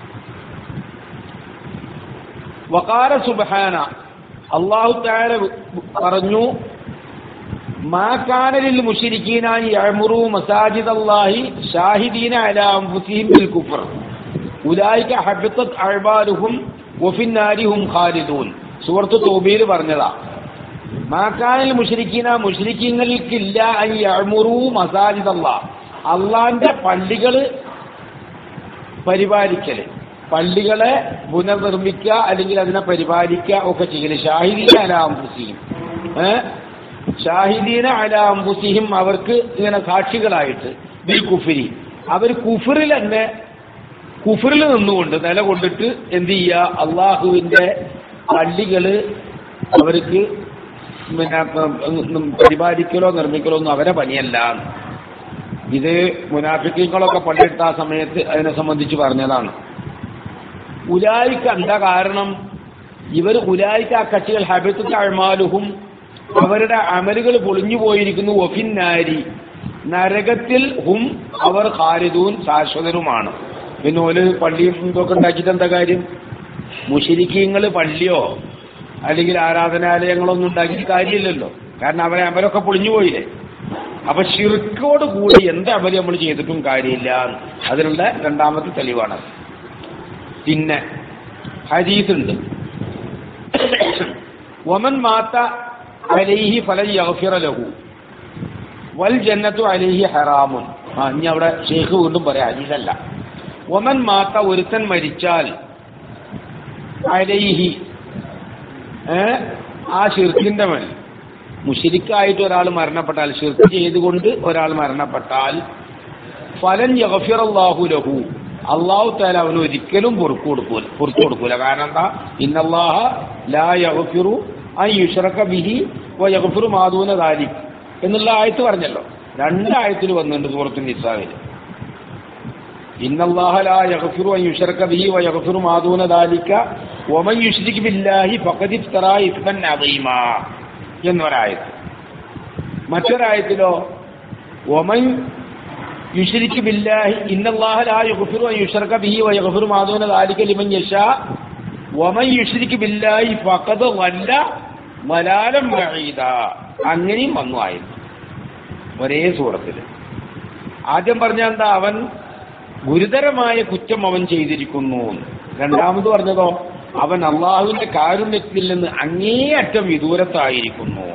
വകാര സുബഹാന അള്ളാഹു താര പറഞ്ഞു മാക്കാനലിൽ മുഷിരിക്കീനായി യഅ്മുറു മസാജിദ് അല്ലാഹി ഷാഹിദീന അലാ അൻഫുസിഹിം ബിൽ കുഫർ ഉലായിക ഹബിത്തത് അഅ്മാലുഹും വഫിൻ നാരിഹും ഖാലിദൂൻ സൂറത്ത് തൗബയിൽ പറഞ്ഞതാ മാക്കാനിൽ മുഷിരിക്കീന മുഷിരിക്കീങ്ങൾക്കില്ല അൻ യഅ്മുറു മസാജിദ് അല്ലാഹ് അള്ളാന്റെ പള്ളികള് പരിപാലിക്കല് പള്ളികളെ പുനർനിർമ്മിക്കുക അല്ലെങ്കിൽ അതിനെ പരിപാലിക്കുക ഒക്കെ ചെയ്യല് ഷാഹിദീന അലാംബുസിയും ഏഹ് ഷാഹിദീന അലാംബുസിയും അവർക്ക് ഇങ്ങനെ സാക്ഷികളായിട്ട് ബിൽ കുഫിരി അവർ കുഫറിൽ തന്നെ കുഫറിൽ നിന്നുകൊണ്ട് നിലകൊണ്ടിട്ട് എന്ത് ചെയ്യുക അള്ളാഹുവിന്റെ പള്ളികള് അവർക്ക് പിന്നെ ഉം, പരിപാലിക്കലോ നിർമ്മിക്കലോ ഒന്നും അവരെ പണിയല്ല ഇത് മുനാഫിക്കങ്ങളൊക്കെ പള്ളിയെടുത്ത ആ സമയത്ത് അതിനെ സംബന്ധിച്ച് പറഞ്ഞതാണ് ഉലായിക്ക് എന്താ കാരണം ഇവർ ഉലായിക്ക് ആ കക്ഷികൾ ഹബിത്ത് അഴ്മാലുഹും അവരുടെ അമലുകൾ പൊളിഞ്ഞു പോയിരിക്കുന്നു ഒഫിന്നാരി നരകത്തിൽ ഹും അവർ ഖാരിദൂൻ ശാശ്വതരുമാണ് പിന്നെ ഒരു പള്ളിയും ഇതൊക്കെ ഉണ്ടാക്കിയിട്ട് എന്താ കാര്യം മുഷിരിക്കീങ്ങൾ പള്ളിയോ അല്ലെങ്കിൽ ആരാധനാലയങ്ങളൊന്നും ഉണ്ടാക്കിയിട്ട് കാര്യമില്ലല്ലോ കാരണം അവരെ അമലൊക്കെ പൊളിഞ്ഞു പോയില്ലേ അപ്പൊ ഷിർക്കോട് കൂടി എന്ത് അമല് നമ്മൾ ചെയ്തിട്ടും കാര്യമില്ല അതിനുള്ള രണ്ടാമത്തെ തെളിവാണ് പിന്നെ ഹദീസ് ഉണ്ട് വമൻ മാത്ത അലൈഹി ഫലൻ യഗ്ഫിറ ലഹു വൽ ജന്നത്തു അലൈഹി ഹറാമുൻ ആ ഇനി അവിടെ ഷെയ്ഖ് വീണ്ടും പറയാം ഹദീസല്ല വമൻ മാത്ത ഒരുത്തൻ മരിച്ചാൽ അലൈഹി ഏ ആ ഷിർക്കിന്റെ മേൽ മുഷിരിക്കായിട്ട് ഒരാൾ മരണപ്പെട്ടാൽ ഷിർക്ക് ചെയ്തുകൊണ്ട് ഒരാൾ മരണപ്പെട്ടാൽ ഫലൻ യഗ്ഫിറല്ലാഹു ലഹു അള്ളാഹു താല അവന് ഒരിക്കലും പൊറുക്കു കൊടുക്കൂല പുറത്തു കൊടുക്കൂല കാരണം എന്താ ഇന്നല്ലാഹ ലാ യഗ്ഫിറു അൻ യുഷ്റക ബിഹി വ യഗ്ഫിറു മാദൂന ദാലിക് എന്നുള്ള ആയത്ത് പറഞ്ഞല്ലോ രണ്ടായത്തിൽ വന്നിട്ടുണ്ട് സൂറത്തു നിസാവിൽ ഇന്നല്ലാഹ ലാ യഗ്ഫിറു അൻ യുശ്റക ബിഹി വ യഗ്ഫിറു മാ ദൂന ദാലിക വമൻ യുശ്രിക് ബില്ലാഹി ഫഖദ് ഇഫ്തറാ ഇസ്മൻ അദീമാ എന്നൊരായത്ത് മറ്റൊരായത്തിലോ വമൻ യുശ്രിക് ബില്ലാഹി ഇന്നല്ലാഹ ലാ യഗ്ഫിറു അൻ യുശ്റക ബിഹി വ യഗ്ഫിറു മാ ദൂന ദാലിക ലിമൻ യശാ വമൻ യുശ്രിക് ബില്ലാഹി ഫഖദ് വല്ല മലാലം ബഈദ അങ്ങനെയും വന്നു ആയിരുന്നു ഒരേ സൂറത്തിൽ ആദ്യം പറഞ്ഞ എന്താ അവൻ ഗുരുതരമായ കുറ്റം അവൻ ചെയ്തിരിക്കുന്നു രണ്ടാമത് പറഞ്ഞതോ അവൻ അള്ളാഹുവിന്റെ കാരുണ്യത്തിൽ നിന്ന് അങ്ങേയറ്റം വിദൂരത്തായിരിക്കുന്നു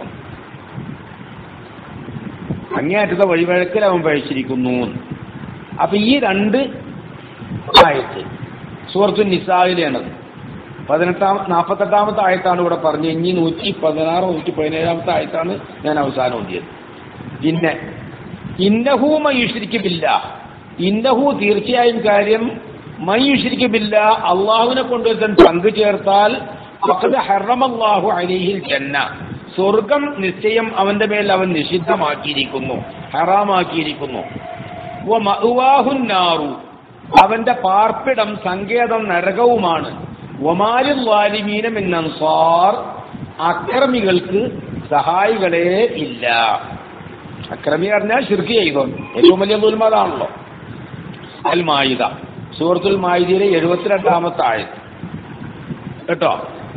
അങ്ങേയറ്റത്തെ വഴിവഴക്കൽ അവൻ പഴിച്ചിരിക്കുന്നു അപ്പൊ ഈ രണ്ട് ആയത്ത് സൂറത്തു നിസായിലാണത് പതിനെട്ടാം നാൽപ്പത്തെട്ടാമത്തെ ആയത്താണ് ഇവിടെ പറഞ്ഞത് ഇനി നൂറ്റി പതിനാറ് നൂറ്റി പതിനേഴാമത്തെ ആയത്താണ് ഞാൻ അവസാനം ഓതിയത് പിന്നെ ഇന്നഹു മയുഷിരിക്കുമില്ല ഇന്നഹു തീർച്ചയായും കാര്യം മയുഷിരിക്കുമില്ല അള്ളാഹുവിനെ കൊണ്ട് ഒരുത്തൻ പങ്കു ചേർത്താൽ ഫഖദ് ഹറമല്ലാഹു അലൈഹിൽ ജന്ന സ്വർഗം നിശ്ചയം അവന്റെ മേൽ അവൻ നിഷിദ്ധമാക്കിയിരിക്കുന്നു ഹറാമാക്കിയിരിക്കുന്നു വ മഅ്വാഹുൻ നാറു അവന്റെ പാർപ്പിടം സങ്കേതം നരകവുമാണ് ഒമാലിൽ വാലിമീനം എന്നൻസാർ അക്രമികൾക്ക് സഹായികളെ ഇല്ല അക്രമി പറഞ്ഞാൽ ശിർക്ക് ചെയ്തോ ഏറ്റവും വലിയ ദുൽമതാണല്ലോ അൽ മായിദ സൂറത്തുൽ മായിദയിലെ എഴുപത്തിരണ്ടാമത്തെ ആയത് കേട്ടോ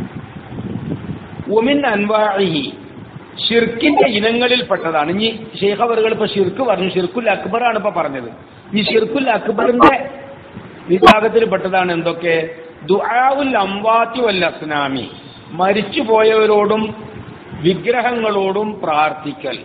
ഉമിൻ അൻവാഹി ഷിർക്കിന്റെ ഇനങ്ങളിൽപ്പെട്ടതാണ് ഇനി ഷെയ്ഖ് അവറുകൾ ഇപ്പൊ ഷിർക്ക് പറഞ്ഞു ഷിർക്കുൽ അക്ബറാണ് ഇപ്പൊ പറഞ്ഞത് ഈ ഷിർക്കുൽ അക്ബറിന്റെ വിഭാഗത്തിൽപ്പെട്ടതാണ് എന്തൊക്കെ ദുആഉൽ അംവാത്തി വൽ അസ്നാമി മരിച്ചുപോയവരോടും വിഗ്രഹങ്ങളോടും പ്രാർത്ഥിക്കൽ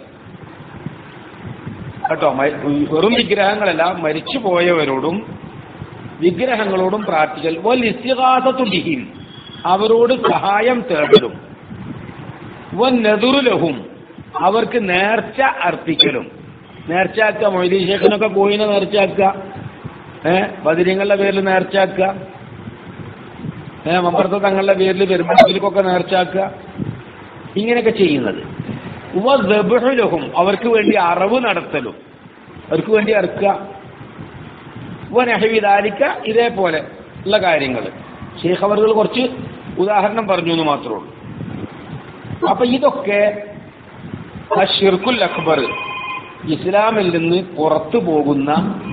കേട്ടോ മ- വെറും വിഗ്രഹങ്ങളല്ല മരിച്ചുപോയവരോടും വിഗ്രഹങ്ങളോടും പ്രാർത്ഥിക്കൽ വൽ ഇസ്തിഗാസത്തു ബിഹിം അവരോട് സഹായം തേടലും വൻ നെതുറുലഹും അവർക്ക് നേർച്ച അർപ്പിക്കലും നേർച്ചയാക്കുക മൊയ്തീ ശേഖനൊക്കെ കോയിനെ നേർച്ചയാക്കുക ഏഹ് ബദിര്യങ്ങളുടെ പേരിൽ നേർച്ചയാക്കുക ഏഹ് മമ്പർത്ത തങ്ങളുടെ പേരിൽ പെരുമാറ്റത്തിലേക്കൊക്കെ നേർച്ചയാക്കുക ഇങ്ങനെയൊക്കെ ചെയ്യുന്നത് ഉപദബുലഹും അവർക്ക് വേണ്ടി അറവ് നടത്തലും അവർക്ക് വേണ്ടി അറുക്കുക വനഹവിദാലിക്ക ഇതേപോലെ ഉള്ള കാര്യങ്ങൾ ഷെയ്ഖ് അവറുകൾ കുറച്ച് ഉദാഹരണം പറഞ്ഞു എന്ന് മാത്രമേ ഉള്ളൂ അപ്പൊ ഇതൊക്കെ ഷിർക്കുൽ അക്ബർ ഇസ്ലാമിൽ നിന്ന് പുറത്തു പോകുന്ന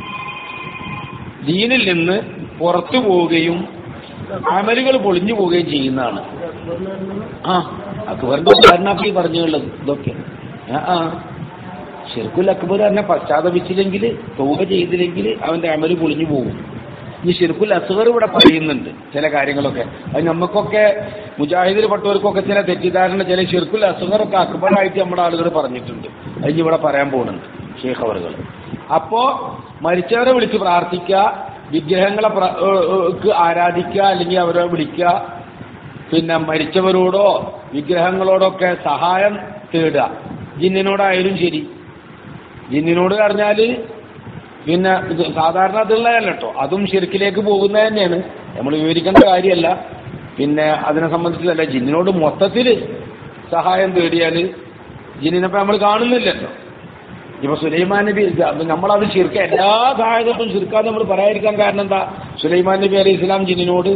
ദീനിൽ നിന്ന് പുറത്തു പോവുകയും അമലുകൾ പൊളിഞ്ഞു പോവുകയും ചെയ്യുന്നതാണ് ആ അക്ബറിന്റെ ഉദാഹരണപ്പി പറഞ്ഞുള്ളത് ഇതൊക്കെ ആ ആ ഷിർക്കുൽ അക്ബർ തന്നെ പശ്ചാത്തപിച്ചില്ലെങ്കിൽ തോക ചെയ്തില്ലെങ്കിൽ അവന്റെ അമല് പൊളിഞ്ഞു പോകും ഈ ഷിർക്കുൽ അസ്ഗർ ഇവിടെ പറയുന്നുണ്ട് ചില കാര്യങ്ങളൊക്കെ അത് നമുക്കൊക്കെ മുജാഹിദിൽ പെട്ടവർക്കൊക്കെ ചില തെറ്റിദ്ധാരണ ചില ഷിർക്കുൽ അസ്ഗറൊക്കെ അക്ബറായിട്ട് നമ്മുടെ ആളുകൾ പറഞ്ഞിട്ടുണ്ട് അതിന് ഇവിടെ പറയാൻ പോകുന്നുണ്ട് ഷേഖ് അവറുകൾ അപ്പോ മരിച്ചവരെ വിളിച്ച് പ്രാർത്ഥിക്കുക വിഗ്രഹങ്ങളെ പ്ര- ഏ, ഏ, ക്ക് ആരാധിക്കുക അല്ലെങ്കിൽ അവരെ വിളിക്കുക പിന്നെ മരിച്ചവരോടോ വിഗ്രഹങ്ങളോടൊക്കെ സഹായം തേടുക ജിന്നിനോടായാലും ശരി ജിന്നിനോട് പറഞ്ഞാല് പിന്നെ ഇത് സാധാരണ അതുള്ളതല്ല കേട്ടോ അതും ശരിക്കിലേക്ക് പോകുന്നത് തന്നെയാണ് നമ്മൾ വിവരിക്കേണ്ട കാര്യമല്ല പിന്നെ അതിനെ സംബന്ധിച്ചതല്ല ജിന്നിനോട് മൊത്തത്തിൽ സഹായം തേടിയാൽ ജിന്നിനെപ്പോ നമ്മൾ കാണുന്നില്ലല്ലോ ഇപ്പൊ സുലൈമാൻ നബി നമ്മളത് ശിർക്ക എല്ലാ സഹായത്തും ശിർക്കാതെ നമ്മൾ പറയാതിരിക്കാൻ കാരണം എന്താ സുലൈമാൻ നബി അലൈഹി ഇസ്ലാം ജിന്നിനോട്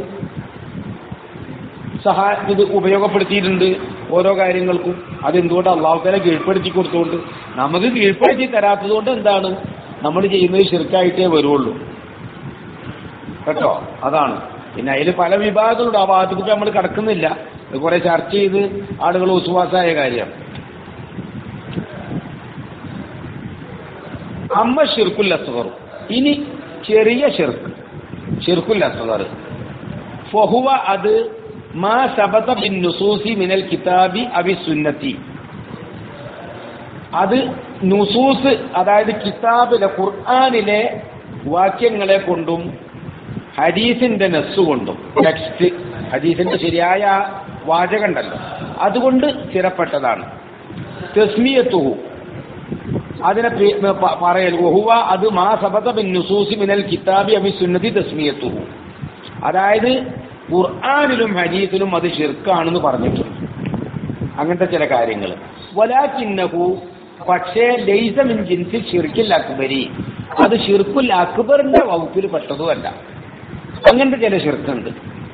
സഹായ ഇത് ഉപയോഗപ്പെടുത്തിയിട്ടുണ്ട് ഓരോ കാര്യങ്ങൾക്കും അതെന്തുകൊണ്ട് അള്ളാഹുക്കാരെ കീഴ്പ്പെടുത്തി കൊടുത്തുകൊണ്ട് നമുക്ക് കീഴ്പ്പെടുത്തി തരാത്തത് കൊണ്ട് എന്താണ് നമ്മൾ ചെയ്യുന്നത് ശിർക്കായിട്ടേ വരുള്ളൂ കേട്ടോ അതാണ് പിന്നെ അതിൽ പല വിഭാഗങ്ങളുണ്ട് ആ ഭാഗത്തേക്ക് നമ്മൾ കടക്കുന്നില്ല ഇത് കുറെ ചർച്ച ചെയ്ത് ആളുകൾ ഉസ്വാസായ കാര്യം അമ്മ ഷിർക്കുൽ അസ്ഗറും ഇനി ചെറിയ ഷിർക്ക് ഷിർക്കുൽ അസ്ഗർ ഫഹുവ അത് മാ സബത ബിൻ നുസൂസി മിനൽ കിതാബി അബി സുന്നത്തി അത് നുസൂസ് അതായത് കിതാബിലെ ഖുർആാനിലെ വാക്യങ്ങളെ കൊണ്ടും ഹദീസിന്റെ നെസ് കൊണ്ടും ടെക്സ്റ്റ് ഹദീസിന്റെ ശരിയായ വാചകണ്ടല്ലോ അതുകൊണ്ട് സ്ഥിരപ്പെട്ടതാണ് തസ്മിയത്തുഹു അതിനെ പേ- പ- പറയൽ വഹുവ അത് മാ സബത ബിൻ നുസൂസി മിനൽ കിതാബി അബി സുന്നതി തസ്മിയത്തുഹു അതായത് ഖുർആാനിലും ഹദീസിലും അത് ഷിർക്കാണെന്ന് പറഞ്ഞിട്ടുണ്ട് അങ്ങനത്തെ ചില കാര്യങ്ങൾ വലാക്കിന്നഹു പക്ഷേ ലൈസ മിൻ ജിൻസിൽ ഷിർക്കിൽ അക്ബരി അത് ഷിർക്കുൽ അക്ബറിന്റെ വകുപ്പിൽ പെട്ടതുമല്ല അങ്ങനത്തെ ചില ഷിർക്കുണ്ട്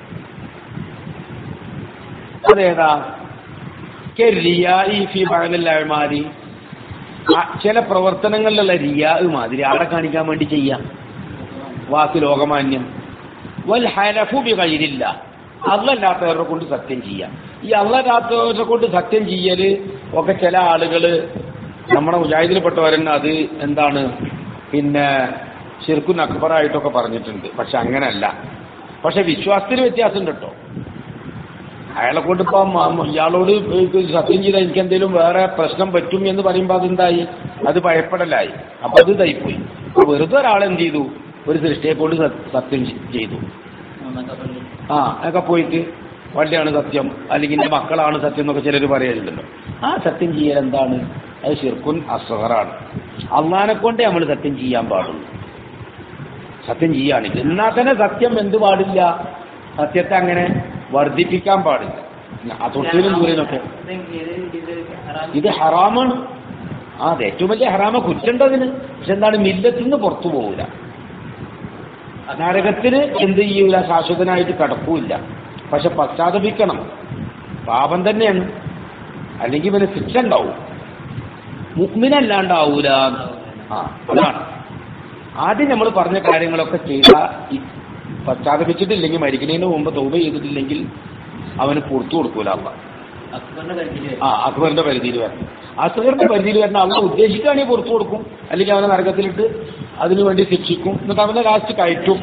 അതേതാ കെ റിയായി ഫി ബഅദൽ ചില പ്രവർത്തനങ്ങളിലുള്ള റിയാ മാതിരി ആളെ കാണിക്കാൻ വേണ്ടി ചെയ്യാം വാക്ക് ലോകമാന്യം വൽ ഹലഫു ബി ഗൈരില്ല അല്ലല്ലാത്തവരെ കൊണ്ട് സത്യം ചെയ്യാം ഈ അല്ലല്ലാത്തവരെ കൊണ്ട് സത്യം ചെയ്യല് ഒക്കെ ചില ആളുകള് നമ്മുടെ മുജാഹിദിൽപ്പെട്ടവരെന്നെ അത് എന്താണ് പിന്നെ ശിർക്കുൻ അക്ബറായിട്ടൊക്കെ പറഞ്ഞിട്ടുണ്ട് പക്ഷെ അങ്ങനെയല്ല പക്ഷെ വിശ്വാസത്തിന് വ്യത്യാസമുണ്ട് കേട്ടോ അയാളെ കൊണ്ട് ഇപ്പം ഇയാളോട് സത്യം ചെയ്താൽ എനിക്ക് എന്തെങ്കിലും വേറെ പ്രശ്നം പറ്റും എന്ന് പറയുമ്പോൾ അതെന്തായി അത് ഭയപ്പെടലായി അപ്പൊ അത് ഇതായിപ്പോയി അപ്പൊ വെറുതെ ഒരാൾ എന്ത് ചെയ്തു ഒരു സൃഷ്ടിയെ കൊണ്ട് സ- സത്യം ചെയ്തു ആ ഒക്കെ പോയിട്ട് വണ്ടിയാണ് സത്യം അല്ലെങ്കിൽ എന്റെ മക്കളാണ് സത്യം എന്നൊക്കെ ചിലർ പറയലുണ്ടല്ലോ ആ സത്യം ചെയ്യൽ എന്താണ് അത് ഷിർക്കുൻ അസ്ഹറാണ് അള്ളഹാനെ കൊണ്ടേ നമ്മൾ സത്യം ചെയ്യാൻ പാടുള്ളൂ സത്യം ചെയ്യുകയാണെങ്കിൽ എന്നാൽ തന്നെ സത്യം എന്ത് പാടില്ല സത്യത്തെ അങ്ങനെ വർദ്ധിപ്പിക്കാൻ പാടില്ല ആ തൊട്ടിലും ദൂരനൊക്കെ ഇത് ഹറാമാണ് ആ അത് ഏറ്റവും വലിയ ഹറാമ കുറ്റണ്ടതിന് പക്ഷെ എന്താണ് മില്ലത്തിൽ നിന്ന് പുറത്തു പോകില്ല നരകത്തിന് എന്ത് ചെയ്യൂല ശാശ്വതനായിട്ട് കടക്കൂല പക്ഷെ പശ്ചാത്തപിക്കണം പാപം തന്നെയാണ് അല്ലെങ്കിൽ ഇവന് ശിക്ഷ ഉണ്ടാവും മുക്മിനല്ലാണ്ടാവൂല ആ അതാണ് ആദ്യം നമ്മൾ പറഞ്ഞ കാര്യങ്ങളൊക്കെ ചെയ്ത പശ്ചാത്തപിച്ചിട്ടില്ലെങ്കിൽ മരിക്കുന്നതിന് മുമ്പ് തൗബ ചെയ്തിട്ടില്ലെങ്കിൽ അവന് പുറത്തു കൊടുക്കൂല അല്ല ആ അക്ബറിന്റെ പരിധിയിൽ വരണം അക്ബറിന്റെ പരിധിയിൽ വരണം അള്ള ഉദ്ദേശിക്കുകയാണെങ്കിൽ പുറത്തു കൊടുക്കും അല്ലെങ്കിൽ അവനെ നരകത്തിലിട്ട് അതിനുവേണ്ടി ശിക്ഷിക്കും എന്നിട്ട് അവനെ ലാസ്റ്റ് കയറ്റും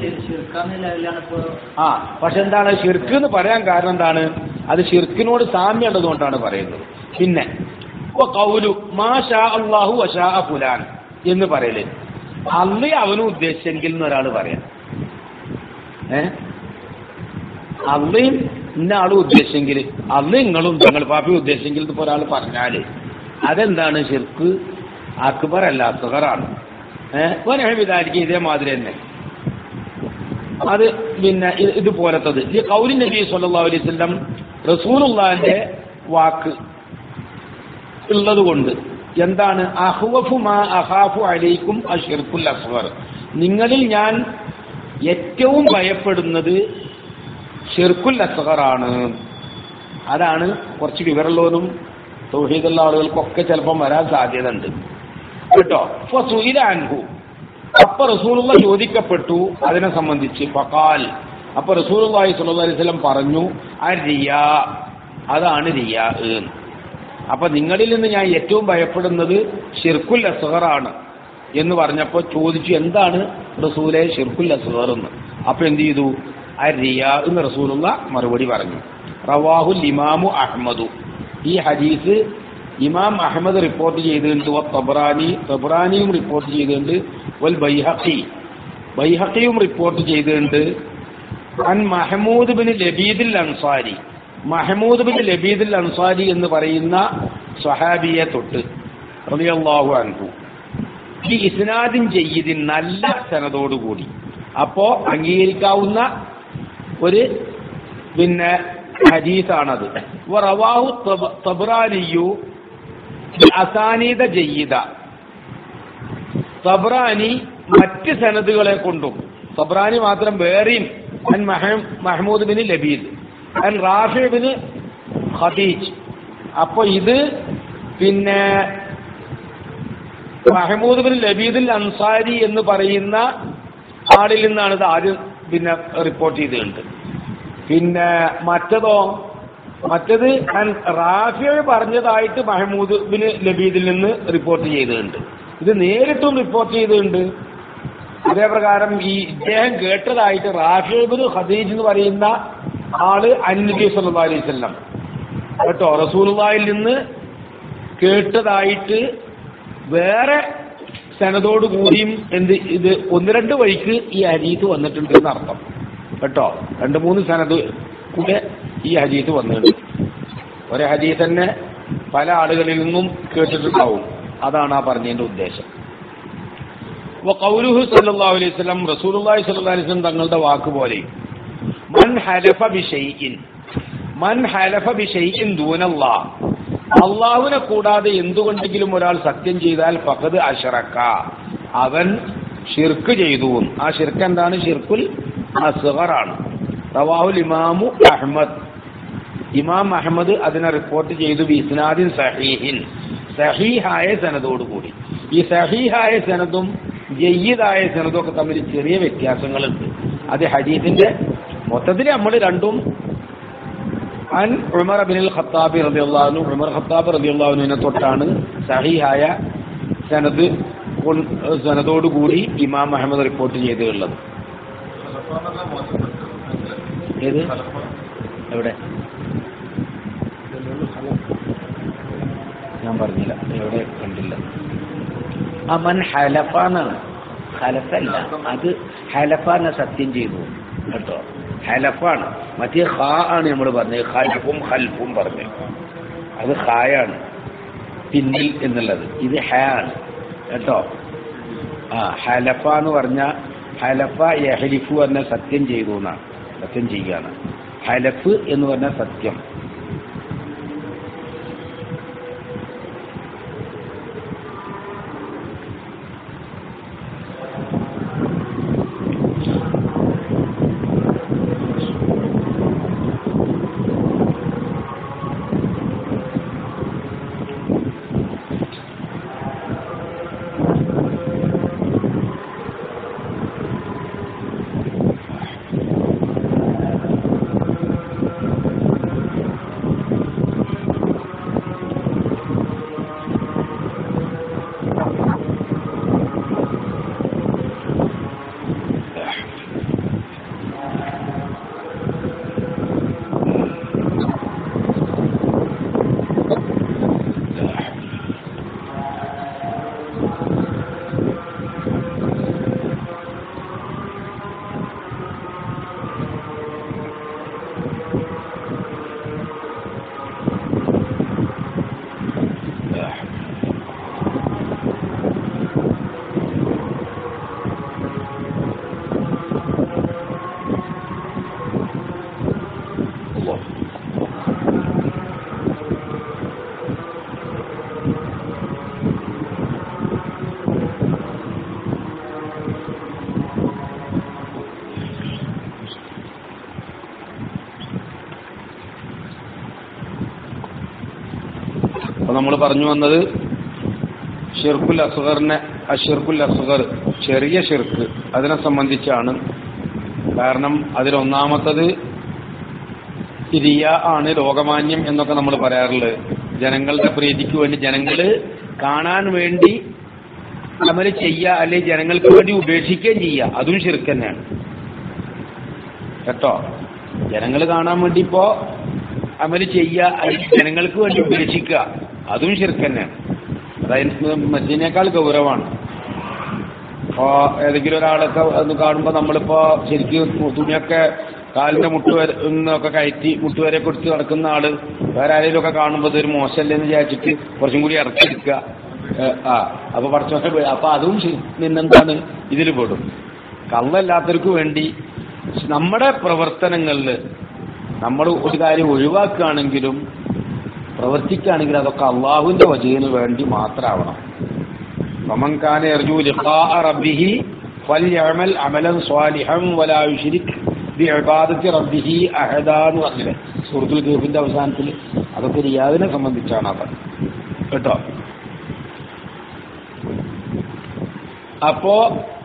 ആ പക്ഷെ എന്താണ് ഷിർക്ക് എന്ന് പറയാൻ കാരണം എന്താണ് അത് ഷിർക്കിനോട് സാമ്യമുള്ളതുകൊണ്ടാണ് പറയുന്നത് പിന്നെ ഇപ്പൊ കൗലു മാ ഷാ അള്ളാഹു വഷാ ഫുലാൻ എന്ന് പറയല് അള്ളി അവനും ഉദ്ദേശിച്ചെങ്കിൽ എന്നൊരാൾ പറയാം ഏ അള്ളയും ഇന്ന ആളും ഉദ്ദേശിച്ചെങ്കിൽ അന്ന് നിങ്ങളും നിങ്ങൾ പാപ്പി ഉദ്ദേശിച്ചെങ്കിൽ ഇപ്പൊ ഒരാൾ പറഞ്ഞാല് അതെന്താണ് ഷിർക്ക് അക്ബർ അല്ല അസുഖറാണ് ഏഹ് വിചാരിക്കും ഇതേമാതിരി തന്നെ അത് പിന്നെ ഇത് ഇതുപോലത്തത് ഈ കൗലി നബി സല്ലല്ലാഹു അലൈഹി വസല്ലം റസൂലുള്ളാഹിന്റെ വാക്ക് ഉള്ളത് കൊണ്ട് എന്താണ് അഹ്വഫു മാ അഹാഫു അലൈക്കും അഷിർക്കുൽ അസ്വർ നിങ്ങളിൽ ഞാൻ ഏറ്റവും ഭയപ്പെടുന്നത് ഷിർക്കുൽ അസ്ഗറാണ് അതാണ് കുറച്ച് വിവരമുള്ളവരും തൗഹീദുള്ള ആളുകൾക്കൊക്കെ ചിലപ്പം വരാൻ സാധ്യത ഉണ്ട് കേട്ടോ ഫസുഇല അൻഹു അപ്പൊ റസൂലുള്ള ചോദിക്കപ്പെട്ടു അതിനെ സംബന്ധിച്ച് ഫഖാൽ അപ്പൊ റസൂലുള്ളാഹി സ്വല്ലല്ലാഹു അലൈഹി വസല്ലം പറഞ്ഞു ആ റിയാ അതാണ് റിയാ അപ്പൊ നിങ്ങളിൽ നിന്ന് ഞാൻ ഏറ്റവും ഭയപ്പെടുന്നത് ഷിർക്കുൽ അസ്ഗറാണ് എന്ന് പറഞ്ഞപ്പോ ചോദിച്ചു എന്താണ് റസൂലെ ഷിർക്കുൽ അസ്ഗർ എന്ന് അപ്പൊ എന്ത് ചെയ്തു ആ റിയാ എന്ന് റസൂലുള്ള മറുപടി പറഞ്ഞു റവാഹുൽ ഇമാമു അഹ്മദു ഈ ഹദീസ് ഇമാം അഹമ്മദ് റിപ്പോർട്ട് ചെയ്തിട്ടുണ്ട് വ തബ്രാനി തബ്രാനിയും റിപ്പോർട്ട് ചെയ്തിട്ടുണ്ട് വൽ ബൈഹഖി ബൈഹഖിയും റിപ്പോർട്ട് ചെയ്തിട്ടുണ്ട് അൻ മഹമൂദ് ബിൻ ലബീദുൽ അൻസാരി മഹമൂദ് ബിൻ ലബീദുൽ അൻസാരി എന്ന് പറയുന്ന സ്വഹാബിയെ തൊട്ട് റളിയല്ലാഹു അൻഹു ഈ ഇസ്നാദിൻ ചെയ്യതിൻ നല്ല സനതോടുകൂടി അപ്പോ അംഗീകരിക്കാവുന്ന ഒരു പിന്നെ ഹദീസാണത് റവാഹു തബ്രാനിയു അസാനീത ജയ്യിദ തബ്രാനി മറ്റ് സനദുകളെ കൊണ്ടും തബ്രാനി മാത്രം വേറെയും അൻ മഹ- മഹ്മൂദ് ബിൻ ലബീദ് അൻ റാഫി ബിൻ ഖദീജ് അപ്പൊ ഇത് പിന്നെ മഹമൂദ് ബിൻ ലബീദുൽ അൻസാരി എന്ന് പറയുന്ന ആളിൽ നിന്നാണ് ഇത് ആദ്യം പിന്നെ റിപ്പോർട്ട് ചെയ്തിട്ടുണ്ട് പിന്നെ മറ്റതോ മറ്റത് റാഫിയ പറഞ്ഞതായിട്ട് മഹമൂദ് ബിൻ ലബീദിൽ നിന്ന് റിപ്പോർട്ട് ചെയ്തിട്ടുണ്ട് ഇത് നേരിട്ടും റിപ്പോർട്ട് ചെയ്തിട്ടുണ്ട് അതേപ്രകാരം ഈ ഇദ്ദേഹം കേട്ടതായിട്ട് റാഫിബിന് ഖദീജ് എന്ന് പറയുന്ന ആള് അന്നബി സല്ലല്ലാഹു അലൈഹി വസല്ലം കേട്ടോ റസൂലുള്ളാഹിൽ നിന്ന് കേട്ടതായിട്ട് വേറെ സനതോട് കൂടിയും എന്ത് ഇത് ഒന്ന് രണ്ട് വഴിക്ക് ഈ ഹരീത്ത് വന്നിട്ടുണ്ട് എന്ന് അർത്ഥം കേട്ടോ രണ്ട് മൂന്ന് സനത് കൂടെ ഈ ഹരീത്ത് വന്നിട്ടുണ്ട് ഒരു ഹരീത്ത് തന്നെ പല ആളുകളിൽ നിന്നും കേട്ടിട്ടുണ്ടാവും അതാണ് ആ പറഞ്ഞതിന്റെ ഉദ്ദേശം കൗലുഹു സല്ലല്ലാഹു അലൈഹി വസല്ലം റസൂലുള്ളാഹി സ്വല്ലല്ലാഹു അലൈഹി വസല്ലം തങ്ങളുടെ വാക്ക് പോലെ മൻ ഹലഫ ബിഷൈഇൻ മൻ ഹലഫ ബിഷൈഇൻ ദൂനല്ലാഹ് അള്ളാഹുവിനെ കൂടാതെ എന്തുകൊണ്ടെങ്കിലും ഒരാൾ സത്യം ചെയ്താൽ ഫഖദ് അഷറക്ക അവൻ ഷിർക്ക് ചെയ്തു ആ ഷിർക്ക് എന്താണ് ഷിർക്കുൽ അസ്ഗറാണ് റവാഹുൽ ഇമാമു അഹ്മദ് ഇമാം അഹമ്മദ് അതിനെ റിപ്പോർട്ട് ചെയ്തു ബിസ്നാദിൻ സഹീഹിൻ സഹീഹായ സനദോടുകൂടി ഈ സഹീഹായ സനദും ജയ്യിദായ സനദും ഒക്കെ തമ്മിൽ ചെറിയ വ്യത്യാസങ്ങളുണ്ട് അത് ഹദീസിന്റെ മൊത്തത്തിൽ നമ്മൾ രണ്ടും അൻ ഉമർ അബിനുൽ ഖത്താബി റളിയല്ലാഹു ഉമർ ഖത്താബ് റളിയല്ലാഹുവിനെ തൊട്ടാണ് സഹീഹായ സനദ് കൊൺ- സനദോടുകൂടി ഇമാം അഹമ്മദ് റിപ്പോർട്ട് ചെയ്തിട്ടുള്ളത് ഏത് എവിടെ ഞാൻ പറഞ്ഞില്ല എവിടെ കണ്ടില്ല ആ മൻ ഹലഫാന്നാണ് ഹലഫല്ല അത് ഹലഫാന്ന സത്യം ചെയ്തു കേട്ടോ ഹലഫാണ് മറ്റേ ഹാ ആണ് നമ്മൾ പറഞ്ഞത് ഹലഫും ഹൽഫും പറഞ്ഞു അത് ഹായാണ് പിന്നിൽ എന്നുള്ളത് ഇത് ഹ ആണ് കേട്ടോ ആ ഹലഫ എന്ന് പറഞ്ഞ ഹലഫ യഹലിഫു എന്ന സത്യം ചെയ്തു എന്നാണ് സത്യം ചെയ്യാണ് ഹലഫ് എന്ന് പറഞ്ഞ സത്യം അപ്പൊ നമ്മൾ പറഞ്ഞു വന്നത് ഷിർക്കുൽ അസ്ഗറിനെ അഷിർക്കുൽ അസ്ഗർ ചെറിയ ഷിർക്ക് അതിനെ സംബന്ധിച്ചാണ് കാരണം അതിലൊന്നാമത്തത് റിയ ആണ് ലോകമാന്യം എന്നൊക്കെ നമ്മൾ പറയാറുള്ളത് ജനങ്ങളുടെ പ്രീതിക്ക് വേണ്ടി ജനങ്ങള് കാണാൻ വേണ്ടി അമല് ചെയ്യുക അല്ലെ ജനങ്ങൾക്ക് വേണ്ടി ഉപേക്ഷിക്കുകയും ചെയ്യുക അതും ഷിർക്ക് തന്നെയാണ് കേട്ടോ ജനങ്ങൾ കാണാൻ വേണ്ടി ഇപ്പോ അമല് ചെയ്യുക അല്ലെങ്കിൽ ജനങ്ങൾക്ക് വേണ്ടി ഉപേക്ഷിക്കുക അതും ഷിർക്ക് തന്നെയാണ് അതായത് മറ്റതിനേക്കാൾ ഗൗരവമാണ് ഇപ്പോ ഏതെങ്കിലും ഒരാളൊക്കെ ഒന്ന് കാണുമ്പോ നമ്മളിപ്പോ ശരിക്കും തുണിയൊക്കെ കാലിന്റെ മുട്ട് വരെ ഒക്കെ കയറ്റി മുട്ട് വരെ കൊടുത്ത് നടക്കുന്ന ആള് വേറെ ആരെങ്കിലും ഒക്കെ കാണുമ്പോൾ ഇതൊരു മോശമല്ലേ എന്ന് വിചാരിച്ചിട്ട് കുറച്ചും കൂടി ഇറക്കിയെടുക്കുക ഏഹ് ആ അപ്പൊ കുറച്ചൊക്കെ അപ്പൊ അതും ശരി- പിന്നെന്താണ് ഇതിൽ പെടും കള്ളല്ലാത്തവർക്ക് വേണ്ടി നമ്മുടെ പ്രവർത്തനങ്ങളിൽ നമ്മൾ ഒരു കാര്യം ഒഴിവാക്കുകയാണെങ്കിലും പ്രവർത്തിക്കുകയാണെങ്കിൽ അതൊക്കെ അള്ളാഹുവിന്റെ വജീന് വേണ്ടി മാത്രമാവണം فمن كان يرجو لقاء ربه فليعمل عملا صالحا ولا يشرك بعبادة ربه أحدا എന്ന് പറഞ്ഞില്ലേ സൂറത്തുൽ ഗീഫിന്റെ അവസാനത്തിൽ അതൊക്കെ റിയാദിനെ സംബന്ധിച്ചാണ് അത് കേട്ടോ അപ്പോ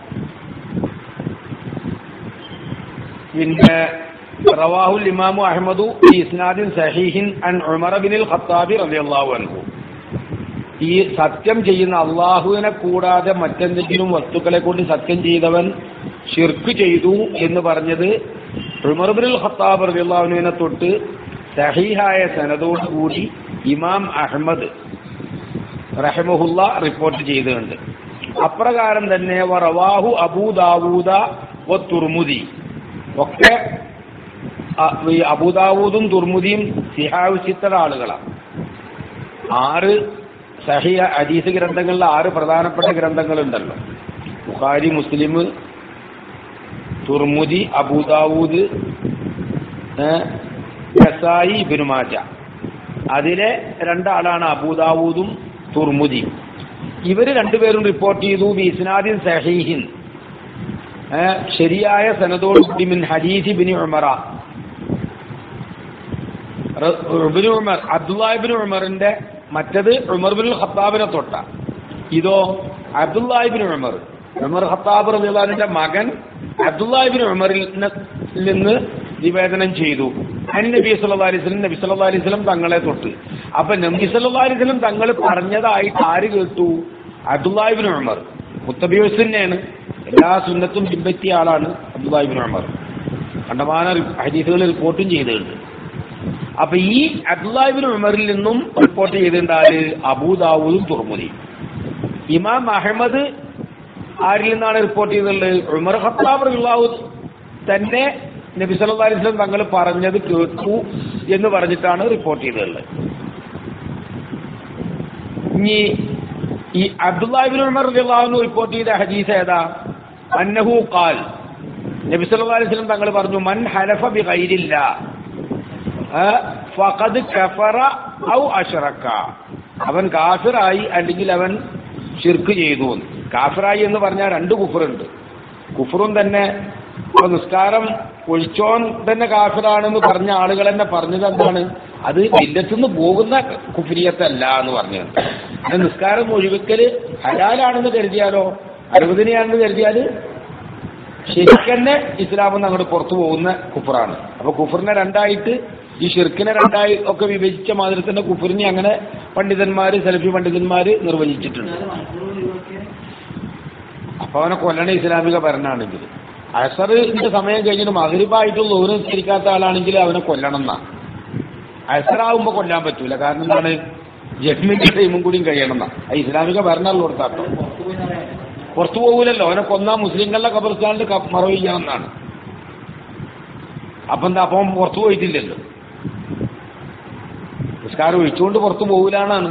പിന്നെ റവാഹുൽ ഇമാമു അഹമ്മദു ഈ ഇസ്നാദിൻ സഹീഹിൻ അൻ ഉമർ ബിനിൽ ഖത്താബി റളിയല്ലാഹു അൻഹു ഈ സത്യം ചെയ്യുന്ന അള്ളാഹുവിനെ കൂടാതെ മറ്റെന്തെങ്കിലും വസ്തുക്കളെ കൊണ്ട് സത്യം ചെയ്തവൻ ഷിർക്ക് ചെയ്തു എന്ന് പറഞ്ഞത് ഉമർബുൽ ഖത്താബ് റളിയല്ലാഹുവിനെ തൊട്ട് സഹീഹായ സനദോടുകൂടി ഇമാം അഹമ്മദ് റഹമുല്ല റിപ്പോർട്ട് ചെയ്തിട്ടുണ്ട് അപ്രകാരം തന്നെ റവാഹു അബൂദാവൂദ വ തുർമുദി ഒക്കെ അ- ഈ അബൂദാവൂദും തുർമുദിയും സിഹാവ് ചിത്ര ആളുകളാണ് ആറ് സഹിയ അജീസ് ഗ്രന്ഥങ്ങളിൽ ആറ് പ്രധാനപ്പെട്ട ഗ്രന്ഥങ്ങളുണ്ടല്ലോ ബുഖാരി മുസ്ലിം തുർമുദി അബൂദാവൂദ് ഏ, നസായി ഇബ്നു മാജ അതിലെ രണ്ടാളാണ് അബൂദാവൂദും തുർമുദിയും ഇവര് രണ്ടുപേരും റിപ്പോർട്ട് ചെയ്തു ബിസ്നാദിൻ സഹീഹിൻ ഏ, ശരിയായ സനദോടുകൂടി മിൻ ഹദീസ് ബിൻ ഉമറ റ- ഇബ്നു ഉമർ അബ്ദുല്ലാഹിബിൻ ഉമറിന്റെ മറ്റത് ഉമർ ബിൻ ഖത്താബിനെ തൊട്ട ഇതോ അബ്ദുല്ലാഹിബിൻ ഉമർ ഉമർ ഖത്താബ് റളിയല്ലാഹുവിന്റെ മകൻ അബ്ദുല്ലാഹിബിൻ ഉമറിൽ ന- നിന്ന് നിവേദനം ചെയ്തു അതിന് നബി സല്ലല്ലാഹു അലൈഹി വസല്ലം നബി സല്ലല്ലാഹു അലൈഹി വസല്ലം തങ്ങളെ തൊട്ട് അപ്പൊ നബി സല്ലല്ലാഹു അലൈഹി വസല്ലം തങ്ങൾ പറഞ്ഞതായിട്ട് ആര് കേട്ടു അബ്ദുല്ലാഹിബിൻ ഉമർ മുത്തബിയുസിനെയാണ് എല്ലാ സുന്നത്തും പിൻപറ്റിയ ആളാണ് അബ്ദുല്ലാഹിബിൻ ഉമർ കണ്ടമാന ഹദീസുകൾ റിപ്പോർട്ടും ചെയ്തിട്ടുണ്ട് അപ്പൊ ഈ അബ്ദുല്ലാഹിബിൻ ഉമറിൽ നിന്നും റിപ്പോർട്ട് ചെയ്തിട്ടുണ്ട് ആര് അബൂദാവൂദും തുറമുദിയും ഇമാം അഹമ്മദ് ആരിൽ നിന്നാണ് റിപ്പോർട്ട് ചെയ്തിട്ടുള്ളത് ഉമർ ഖത്താബ് റളിയല്ലാഹു തന്നെ നബി സല്ലല്ലാഹു അലൈഹി വസല്ലം തങ്ങൾ പറഞ്ഞത് കേട്ടു എന്ന് പറഞ്ഞിട്ടാണ് റിപ്പോർട്ട് ചെയ്തിട്ടുള്ളത് ഇനി ഈ അബ്ദുല്ലാഹിബിൻ ഉമർ റളിയല്ലാഹു റിപ്പോർട്ട് ചെയ്ത ഹദീസ് ഏതാ അന്നഹു ഖാൽ നബി സല്ലല്ലാഹു അലൈഹി വസല്ലം തങ്ങൾ പറഞ്ഞു മൻ ഹലഫ ബി ഗൈരില്ല ഫഖദ് കഫറ ഔ അഷ്റക അവൻ കാഫിറായി അല്ലെങ്കിൽ അവൻ ഷിർക്ക് ചെയ്തു എന്ന്. കാഫിറായി എന്ന് പറഞ്ഞാൽ രണ്ട് കുഫറുണ്ട് കുഫറും തന്നെ ഇപ്പൊ നിസ്കാരം ഒഴിച്ചോൻ തന്നെ കാഫിറാണെന്ന് പറഞ്ഞ ആളുകൾ തന്നെ പറഞ്ഞത് എന്താണ് അത് ഇല്ലത്തുനിന്ന് പോകുന്ന കുഫിരിയത്തല്ല എന്ന് പറഞ്ഞത് അത് നിസ്കാരം ഒഴിവെക്കല് ഹലാലാണെന്ന് കരുതിയാലോ അറുപതിനെയാണെന്ന് കരുതിയാല് ശരിക്കന്നെ ഇസ്ലാമിൽ നിന്ന് അങ്ങോട്ട് പുറത്തു പോകുന്ന കുഫറാണ് അപ്പൊ കുഫറിനെ രണ്ടായിട്ട് ഈ ഷിർക്കിനെ രണ്ടായി ഒക്കെ വിഭജിച്ച മാതിരി തന്നെ കുഫറിനെ അങ്ങനെ പണ്ഡിതന്മാര് സെൽഫി പണ്ഡിതന്മാര് നിർവചിച്ചിട്ടുണ്ട് അപ്പൊ അവനെ കൊല്ലണ ഇസ്ലാമിക ഭരണമാണെങ്കിൽ അസറിന്റെ സമയം കഴിഞ്ഞിട്ട് മകരിബായിട്ട് ലോറ് നിസ്കരിക്കാത്ത ആളാണെങ്കിൽ അവനെ കൊല്ലണം എന്നാ അസറാവുമ്പോ കൊല്ലാൻ പറ്റൂല കാരണം എന്താണ് ജഡ്മിന്റെ ടൈമും കൂടിയും കഴിയണം എന്നാ ആ ഇസ്ലാമിക ഭരണമല്ല കൊടുത്താട്ടോ പുറത്തു പോകൂലല്ലോ അവനെ കൊന്നാ മുസ്ലിങ്ങളുടെ കബർസ്ഥാനിൽ മറവ് ചെയ്യാമെന്നാണ് അപ്പൊ എന്താ അപ്പം പുറത്തു പോയിട്ടില്ലല്ലോ നിസ്കാരം ഒഴിച്ചുകൊണ്ട് പുറത്തു പോകൂലാന്നാണ്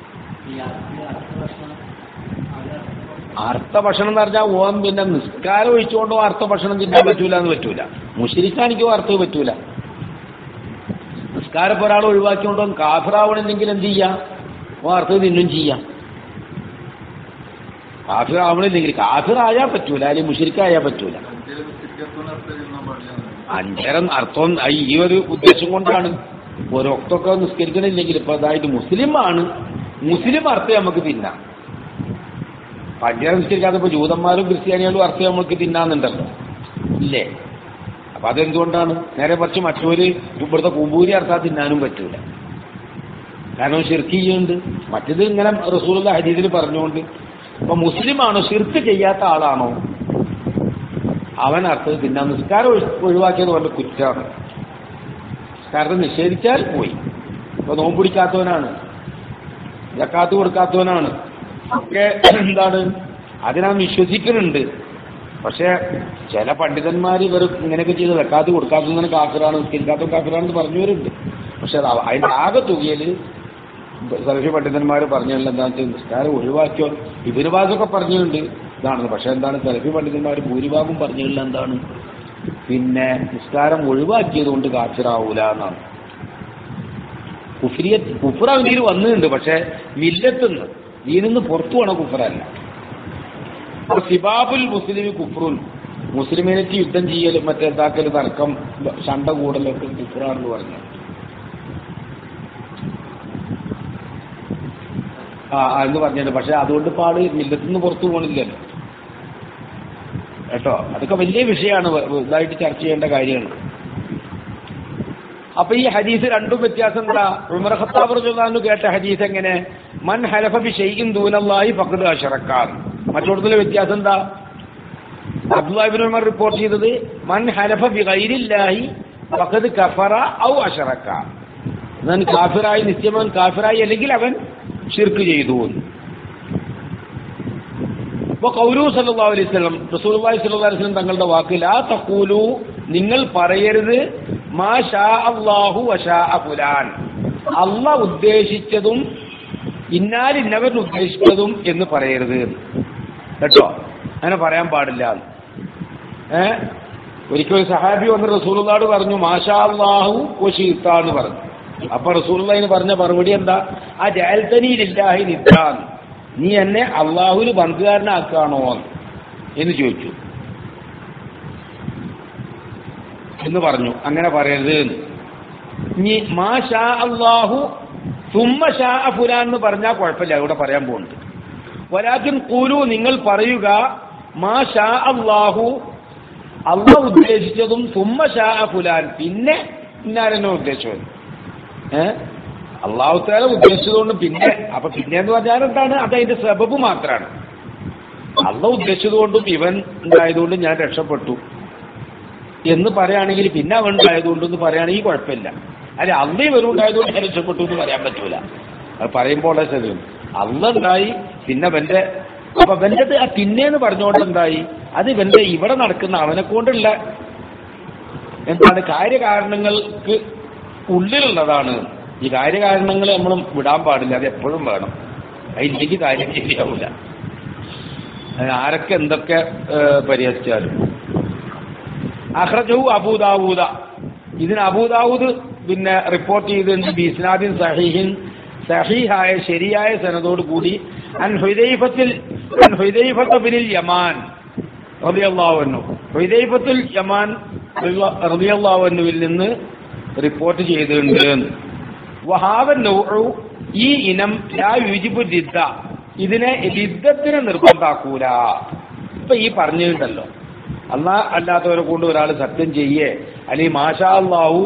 അർത്ഥ ഭക്ഷണം എന്ന് പറഞ്ഞാൽ ഓൻ പിന്നെ നിസ്കാരം ഒഴിച്ചുകൊണ്ടോ അർത്ഥ ഭക്ഷണം തിന്നാൻ പറ്റൂല എന്ന് പറ്റൂല മുഷിരിക്കാനിക്കോ അർത്ഥം പറ്റൂല നിസ്കാരം ഒരാൾ ഒഴിവാക്കിക്കൊണ്ടോ കാഫിറാവണമെങ്കിൽ എന്ത് ചെയ്യാം ഓ അർത്ഥം തിന്നും ചെയ്യാം കാഫിർ ആവണില്ലെങ്കിൽ കാഫിറായാൽ പറ്റൂല അല്ലെങ്കിൽ മുഷിരിക്കായാൽ പറ്റൂല അഞ്ചരം അർത്ഥം ഈ ഒരു ഉദ്ദേശം കൊണ്ടാണ് ഒരൊക്തൊക്കെ നിസ്കരിക്കണില്ലെങ്കിൽ ഇപ്പൊ അതായത് മുസ്ലിമാണ് മുസ്ലിം അർത്ഥം നമുക്ക് തിന്നാം പഞ്ചരം നിസ്കരിക്കാതെ ഇപ്പൊ ജൂതന്മാരും ക്രിസ്ത്യാനികളും അർത്ഥം നമുക്ക് തിന്നാന്നുണ്ടല്ലോ ഇല്ലേ അപ്പൊ അതെന്തുകൊണ്ടാണ് നേരെ മറിച്ച് മറ്റൊരു ഇവിടുത്തെ കുമ്പൂരി അർത്ഥം തിന്നാനും പറ്റൂല കാരണം ഷിർക്ക് ചെയ്യുന്നുണ്ട് മറ്റത് ഇങ്ങനെ റസൂലുള്ള ഹരീതിൽ പറഞ്ഞുകൊണ്ട് അപ്പൊ മുസ്ലിമാണോ ഷിർക്ക് ചെയ്യാത്ത ആളാണോ അവൻ അർത്ഥം തിന്നാൻ നിസ്കാരം ഒഴി- ഒഴിവാക്കിയത് കൊണ്ട് കുറ്റമാണ് നിസ്കാരത്തെ നിഷേധിച്ചാൽ പോയി ഇപ്പൊ നോമ്പ് പിടിക്കാത്തവനാണ് ജക്കാത്ത് കൊടുക്കാത്തവനാണ് ഒക്കെ എന്താണ് അതിനാ വിശ്വസിക്കുന്നുണ്ട് പക്ഷെ ചില പണ്ഡിതന്മാർ ഇവർ ഇങ്ങനെയൊക്കെ ചെയ്ത് വെക്കാത്ത കൊടുക്കാത്തതിന് കാഫിറാണ് നിസ്കരിക്കാത്ത കാഫിറാണെന്ന് പറഞ്ഞവരുണ്ട് പക്ഷെ അത് അതിന്റെ ആകെ തുകയില് സലഫി പണ്ഡിതന്മാർ പറഞ്ഞുള്ള എന്താ വെച്ചാൽ നിസ്കാരം ഒഴിവാക്കിയോ ഇവര് ഭാഗമൊക്കെ പറഞ്ഞിട്ടുണ്ട് ഇതാണെന്ന് പക്ഷെ എന്താണ് സലഫി പണ്ഡിതന്മാർ ഭൂരിഭാഗം പറഞ്ഞുള്ള എന്താണ് പിന്നെ നിസ്കാരം ഒഴിവാക്കിയത് കൊണ്ട് കാഫിറാവൂല എന്നാണ് കുഫിരിയ കുഫർ അവനിൽ വന്നിട്ടുണ്ട് പക്ഷെ മില്ലത്തുനിന്ന് ദീനിന്ന് പുറത്തു പോണ കുഫറല്ല അപ്പൊ സിബാബുൽ മുസ്ലിം കുഫറുൻ മുസ്ലിമിനേറ്റ് യുദ്ധം ചെയ്യലും മറ്റേ ഇതാക്കൽ തർക്കം ശണ്ട കൂടലൊക്കെ കുഫറാണെന്ന് പറഞ്ഞു ആ ആ, എന്ന് പറഞ്ഞത് പക്ഷെ അതുകൊണ്ട് ഇപ്പൊ ആള് മില്ലത്തുനിന്ന് പുറത്തു പോണില്ലല്ലോ കേട്ടോ അതൊക്കെ വലിയ വിഷയമാണ് വ- വ- ഇതായിട്ട് ചർച്ച ചെയ്യേണ്ട കാര്യമാണ് അപ്പൊ ഈ ഹദീസ് രണ്ടും വ്യത്യാസം എന്താ ഉമർ ഖത്താബ് റളിയല്ലാഹു കേട്ട ഹദീസ് എങ്ങനെ മൻ ഹലഫ ബി ഷൈഇൻ ദൂനല്ലാഹി ഫഖദ് അശറക്കാൻ മറ്റൊടത്തിലെ വ്യത്യാസം എന്താ അബ്ദുല്ലാഹി ഇബ്നു ഉമർ റിപ്പോർട്ട് ചെയ്തത് മൻ ഹലഫ ബി ഗൈരില്ലാഹി ഫഖദ് കഫറ ഔ അശറക്ക അവൻ കാഫിറായി നിശ്ചയമാൻ കാഫിറായി അല്ലെങ്കിൽ അവൻ ഷിർക്ക് ചെയ്തു എന്ന്. ഇപ്പൊ കൗരു സല്ലല്ലാഹു അലൈഹി വസല്ലം റസൂലുള്ളാഹി സ്വല്ലല്ലാഹു അലൈഹി വസല്ലം തങ്ങളുടെ വാക്ക് ലാ തഖൂലു നിങ്ങൾ പറയരുത് മാ ഷാ അല്ലാഹു വശാ ഫുലാൻ അള്ളാഹ് ഉദ്ദേശിച്ചതും ഇന്നാലിന്നവൻ ഉദ്ദേശിച്ചതും എന്ന് പറയരുത് എന്ന്. കേട്ടോ അങ്ങനെ പറയാൻ പാടില്ല എന്ന്. ഏ ഒരിക്കൽ ഒരു സഹാബി വന്ന് റസൂലുള്ളാട് പറഞ്ഞു മാഷാ അല്ലാഹു വശീത്താന്ന് പറഞ്ഞു അപ്പൊ റസൂലുള്ളാഹിന് പറഞ്ഞ മറുപടി എന്താ ആ ജയൽത്തനിയിലില്ലാഹി നിദ്ദാൻ നീ എന്നെ അള്ളാഹുവിന് പങ്കുകാരനാക്കാണോ എന്ന് ചോദിച്ചു എന്ന് പറഞ്ഞു അങ്ങനെ പറയരുത് എന്ന് ഇനി മാ ഷാ അള്ളാഹു സുമ്മ ഷാ ഫുലാൻ എന്ന് പറഞ്ഞാൽ കുഴപ്പമില്ല ഇവിടെ പറയാൻ പോകുന്നുണ്ട് വരാക്കിൻ കൂലു നിങ്ങൾ പറയുക മാ ഷാ അള്ളാഹു അള്ളാഹ് ഉദ്ദേശിച്ചതും സുമ്മ ഷാ ഫുലാൻ പിന്നെ ഇന്നാരെന്നെ ഉദ്ദേശിച്ചത് ഏ അള്ളാഹു താല ഉദ്ദേശിച്ചതുകൊണ്ട് പിന്നെ അപ്പൊ പിന്നെ എന്ന് പറഞ്ഞാൽ എന്താണ് അത് അതിന്റെ സബബ് മാത്രമാണ് അള്ളാഹ് ഉദ്ദേശിച്ചതുകൊണ്ടും ഇവൻ ഉണ്ടായതുകൊണ്ടും ഞാൻ രക്ഷപ്പെട്ടു എന്ന് പറയുകയാണെങ്കിൽ പിന്നെ അവൻ ഉണ്ടായതുകൊണ്ടെന്ന് പറയുകയാണെങ്കിൽ കുഴപ്പമില്ല അല്ലെ അന്ന് ഇവരും ഉണ്ടായതുകൊണ്ട് ഞാൻ രക്ഷപ്പെട്ടു എന്ന് പറയാൻ പറ്റൂല അത് പറയുമ്പോൾ ശരിയും അന്ന് ഉണ്ടായി പിന്നെ അവന്റെ അപ്പൊ അവന്റെ ആ പിന്നെന്ന് പറഞ്ഞുകൊണ്ട് എന്തായി അത് ഇവന്റെ ഇവിടെ നടക്കുന്ന അവനെ കൊണ്ടുള്ള എന്താണ് കാര്യകാരണങ്ങൾക്ക് ഉള്ളിലുള്ളതാണ് ഈ കാര്യകാരണങ്ങൾ നമ്മൾ വിടാൻ പാടില്ല അത് എപ്പോഴും വേണം അതിലേക്ക് കാര്യം ശരിയാവില്ല അത് ആരൊക്കെ എന്തൊക്കെ ഏഹ്, പരിഹരിച്ചാലും അഹ്റജഹു അബൂദാവൂദ ഇതിന് അബൂദാവൂദ് പിന്നെ റിപ്പോർട്ട് ചെയ്തിട്ടുണ്ട് ബിസ്നാദിൻ സഹീഹിൻ സഹീഹായ ശരിയായ സനതോട് കൂടി അൻ ഹുദൈഫത്തിൽ അൻ ഹുദൈഫത്ത് ബിനിൽ യമാൻ റളിയല്ലാഹു അൻഹു ഹുദൈഫത്തുൽ യമാൻ റളിയല്ലാഹു അൻഹുവിൽ നിന്ന് റിപ്പോർട്ട് ചെയ്തിട്ടുണ്ട് വഹാവൻ നൗഉ ഈ ഇനം ലാ യുജിബു രിദ്ദ ഇതിനെ രിദ്ദത്തിന് നിർബന്ധാക്കൂല ഇപ്പൊ ഈ പറഞ്ഞിട്ടുണ്ടല്ലോ അല്ലാ അല്ലാത്തവരെ കൊണ്ട് ഒരാൾ സത്യം ചെയ്യേ അല്ലെങ്കിൽ മാഷാ അള്ളാഹു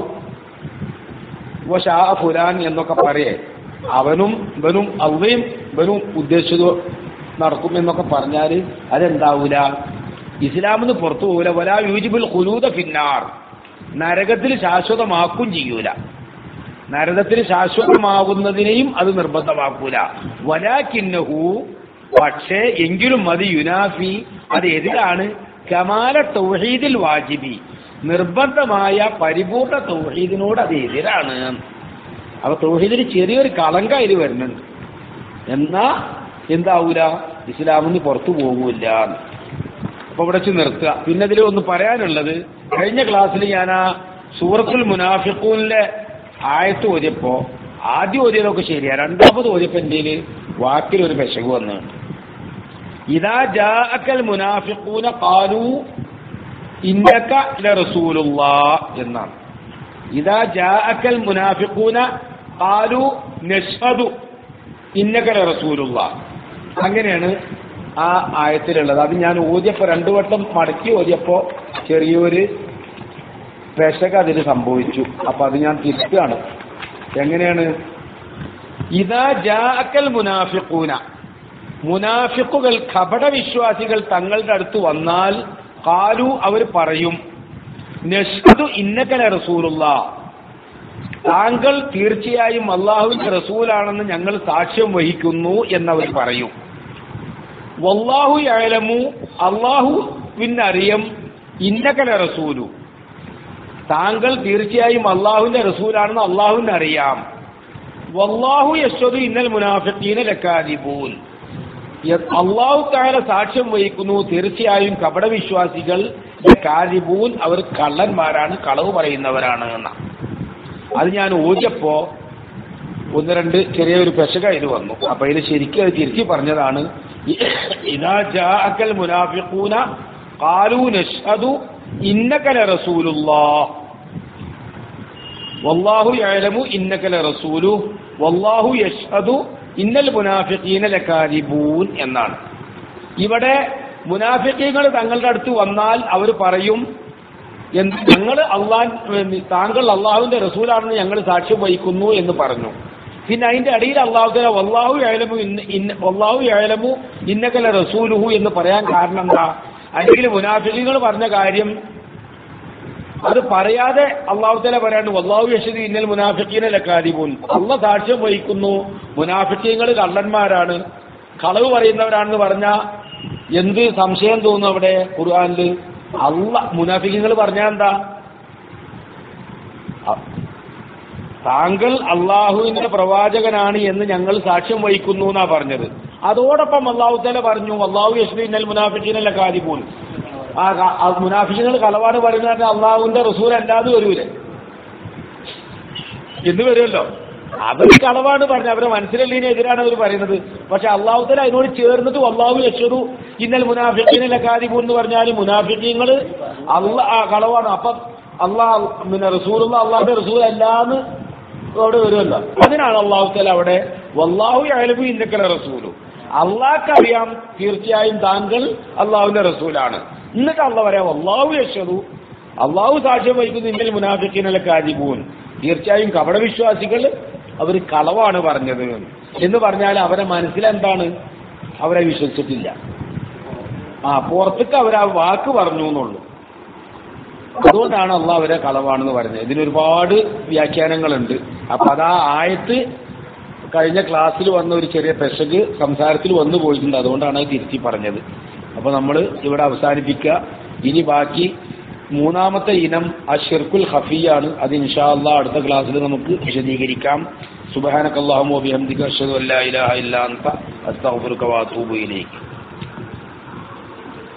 ഷാ ഫുലാൻ എന്നൊക്കെ പറയേ അവനും ഇവനും അവയും ഇവനും ഉദ്ദേശിച്ചത് നടക്കും എന്നൊക്കെ പറഞ്ഞാൽ അതെന്താവൂല ഇസ്ലാമിന്ന് പുറത്തു പോകൂല വലാ യൂജിബുൽ ഖുലൂദ ഫിന്നാർ നരകത്തിൽ ശാശ്വതമാക്കും ചെയ്യൂല നരകത്തിൽ ശാശ്വതമാകുന്നതിനെയും അത് നിർബന്ധമാക്കൂല വലാക്കിന്നഹു പക്ഷേ എങ്കിലും അത് യുനാഫി അത് എതിരാണ് കമാല തൗഹീദിൽ വാജിബി നിർബന്ധമായ പരിപൂർണ തൗഹീദിനോട് അത് എതിരാണ് അപ്പൊ തൗഹീദിന് ചെറിയൊരു കളങ്ക ഇത് വരുന്നുണ്ട് എന്നാ എന്താവൂല ഇസ്ലാമിന് പുറത്തു പോകൂല അപ്പൊ ഇവിടെ വെച്ച് നിർത്തുക പിന്നെ ഇതിൽ ഒന്ന് പറയാനുള്ളത് കഴിഞ്ഞ ക്ലാസ്സിൽ ഞാൻ ആ സൂറത്തുൽ മുനാഫിഖൂനിലെ ആയത്ത് ഓതിയപ്പോ ആദ്യം ഓതിയതൊക്കെ ശരിയാ രണ്ടാമത് ഓതിയപ്പോ എൻ്റെ വാക്കിൽ ഒരു പെശക് വന്നിട്ടുണ്ട് ഇതാ ജാഅക്കൽ മുനാഫിഖൂന ഖാലു ഇന്നക ലറസൂലുള്ളാ എന്നാണ് ഇതാ ജാഅക്കൽ മുനാഫിഖൂന ഖാലു നഷ്ഹദു ഇന്നക ലറസൂലുള്ളാ അങ്ങനെയാണ് ആ ആയത്തിലുള്ളത് അത് ഞാൻ ഓതിയപ്പോ രണ്ടു വട്ടം മടക്കി ഓതിയപ്പോ ചെറിയൊരു പെശക അതിൽ സംഭവിച്ചു അപ്പൊ അത് ഞാൻ തിരുത്തുകയാണ് എങ്ങനെയാണ് ഇതാ ജാഅക്കൽ മുനാഫിഖൂന മുനാഫിക്കുകൾ കപട വിശ്വാസികൾ തങ്ങളുടെ അടുത്ത് വന്നാൽ കാലു അവർ പറയും നഷ്ഹദു ഇന്നക്കല റസൂലുള്ള താങ്കൾ തീർച്ചയായും അള്ളാഹുവിന്റെ റസൂലാണെന്ന് ഞങ്ങൾ സാക്ഷ്യം വഹിക്കുന്നു എന്നവർ പറയും വല്ലാഹു യഅലമു അള്ളാഹുവിനറിയം ഇന്നക്കല റസൂലു താങ്കൾ തീർച്ചയായും അള്ളാഹുവിന്റെ റസൂലാണെന്ന് അള്ളാഹുവിന് അറിയാം വല്ലാഹു യശ്വദു ഇന്നൽ മുനാഫിഖീന ലക്കാദിബൂൻ അള്ളാഹു താല സാക്ഷ്യം വഹിക്കുന്നു തീർച്ചയായും കപടവിശ്വാസികൾ കാരിബൂൻ അവർ കള്ളന്മാരാണ് കളവ് പറയുന്നവരാണ് എന്ന അത് ഞാൻ ഓതിയപ്പോ ഒന്ന് രണ്ട് ചെറിയൊരു പെശക ഇത് വന്നു അപ്പൊ ഇത് ശരിക്കും അത് തിരിച്ചു പറഞ്ഞതാണ് ഇതാ ജാഅക്കൽ മുനാഫിഖൂന ഖാലൂ നഷ്ഹദു ഇന്നക ലറസൂലുള്ളാഹ് വല്ലാഹു യഅലമു ഇന്നക ലറസൂലു വല്ലാഹു യഷ്ഹദു ഇന്നൽ മുനാഫിഖീന ലകാദിബൂൻ എന്നാണ് ഇവിടെ മുനാഫിഖീങ്ങൾ തങ്ങളുടെ അടുത്ത് വന്നാൽ അവർ പറയും ഞങ്ങൾ അള്ളാൻ താങ്കൾ അള്ളാഹുവിന്റെ റസൂലാണെന്ന് ഞങ്ങൾ സാക്ഷ്യം വഹിക്കുന്നു എന്ന് പറഞ്ഞു പിന്നെ അതിന്റെ അടിയിൽ അള്ളാഹുദല വല്ലാഹു അയലമു വല്ലാഹു അയലമു ഇന്നകല റസൂലുഹു എന്ന് പറയാൻ കാരണം എന്താ അല്ലെങ്കിൽ മുനാഫിഖീങ്ങൾ പറഞ്ഞ കാര്യം അത് പറയാതെ അള്ളാഹുത്തല പറയാണ്ട് വല്ലാഹു യഷദ് ഇന്നൽ മുനാഫിഖീന ലക്കാദിബൂൻ അള്ള സാക്ഷ്യം വഹിക്കുന്നു മുനാഫിക്കീങ്ങൾ കള്ളന്മാരാണ് കളവ് പറയുന്നവരാണെന്ന് പറഞ്ഞ എന്ത് സംശയം തോന്നുന്നു അവിടെ ഖുർആാനില് അള്ള മുനാഫിക്കീങ്ങൾ പറഞ്ഞാൽ എന്താ അ- താങ്കൾ അള്ളാഹുവിന്റെ പ്രവാചകനാണ് എന്ന് ഞങ്ങൾ സാക്ഷ്യം വഹിക്കുന്നു എന്നാ പറഞ്ഞത് അതോടൊപ്പം അള്ളാഹുത്തല പറഞ്ഞു അള്ളാഹു യഷ്ദ് ഇന്നൽ മുനാഫിഖീന ലക്കാദിബൂൻ ആ ക- ആ മുനാഫിക്കുകൾ കളവാണ് പറയുന്നത് അള്ളാഹുവിന്റെ റസൂൽ അല്ലാതെ വരൂലെ എന്ന് വരുമല്ലോ അവർ കളവാണ് പറഞ്ഞത് അവരെ മനസ്സിലല്ലീനെ എതിരാണ് അവർ പറയുന്നത് പക്ഷെ അള്ളാഹുത്തല അതിനോട് ചേർന്നിട്ട് അള്ളാഹു യശുദു ഇന്നൽ മുനാഫിഖീനെ കാരിബു എന്ന് പറഞ്ഞാൽ മുനാഫിഖീങ്ങൾ അള്ള ആ കളവാണ് അപ്പം അള്ളാഹ് പിന്നെ റസൂലുള്ള അള്ളാഹുന്റെ റസൂൽ അല്ലാന്ന് അവിടെ വരുമല്ലോ അതിനാണ് അള്ളാഹുത്തല അവിടെ വല്ലാഹു അയലബു ഇന്നക്കല റസൂലു അള്ളാഹ്ക്കറിയാം തീർച്ചയായും താങ്കൾ അള്ളാഹുവിന്റെ റസൂലാണ് എന്നിട്ട് അള്ള പറയാം അള്ളാഹു യശതു അള്ളാഹു സാക്ഷ്യം വഹിക്കുന്ന ഇന്നൽ മുനാഫിക്കിനല്ല കാജിബൂൻ തീർച്ചയായും കപടവിശ്വാസികൾ അവർ കളവാണ് പറഞ്ഞത് എന്ന് പറഞ്ഞാൽ അവരെ മനസ്സിലെന്താണ് അവരെ വിശ്വസിച്ചിട്ടില്ല ആ പുറത്തേക്ക് അവർ ആ വാക്ക് പറഞ്ഞു എന്നുള്ളൂ അതുകൊണ്ടാണ് അള്ളാഹ് അവരെ കളവാണെന്ന് പറഞ്ഞത് ഇതിനൊരുപാട് വ്യാഖ്യാനങ്ങളുണ്ട് അപ്പൊ അതാ ആയത്ത് കഴിഞ്ഞ ക്ലാസ്സിൽ വന്ന ഒരു ചെറിയ പെശക് സംസാരത്തിൽ വന്നു പോയിട്ടുണ്ട് അതുകൊണ്ടാണ് അത് തിരുത്തി പറഞ്ഞത് അപ്പൊ നമ്മൾ ഇവിടെ അവസാനിപ്പിക്കുക ഇനി ബാക്കി മൂന്നാമത്തെ ഇനം അഷിർക്കുൽ ഹഫിയാണ് അത് ഇൻഷാ അള്ളാഹ് അടുത്ത ക്ലാസ്സിൽ നമുക്ക് വിശദീകരിക്കാം സുബഹാനക്കല്ലാഹു വബിഹംദിക അഷ്ഹദു അല്ലാ ഇലാഹ ഇല്ലാ അൻത അസ്തഗ്ഫിറുക വഅതൂബു ഇലൈക്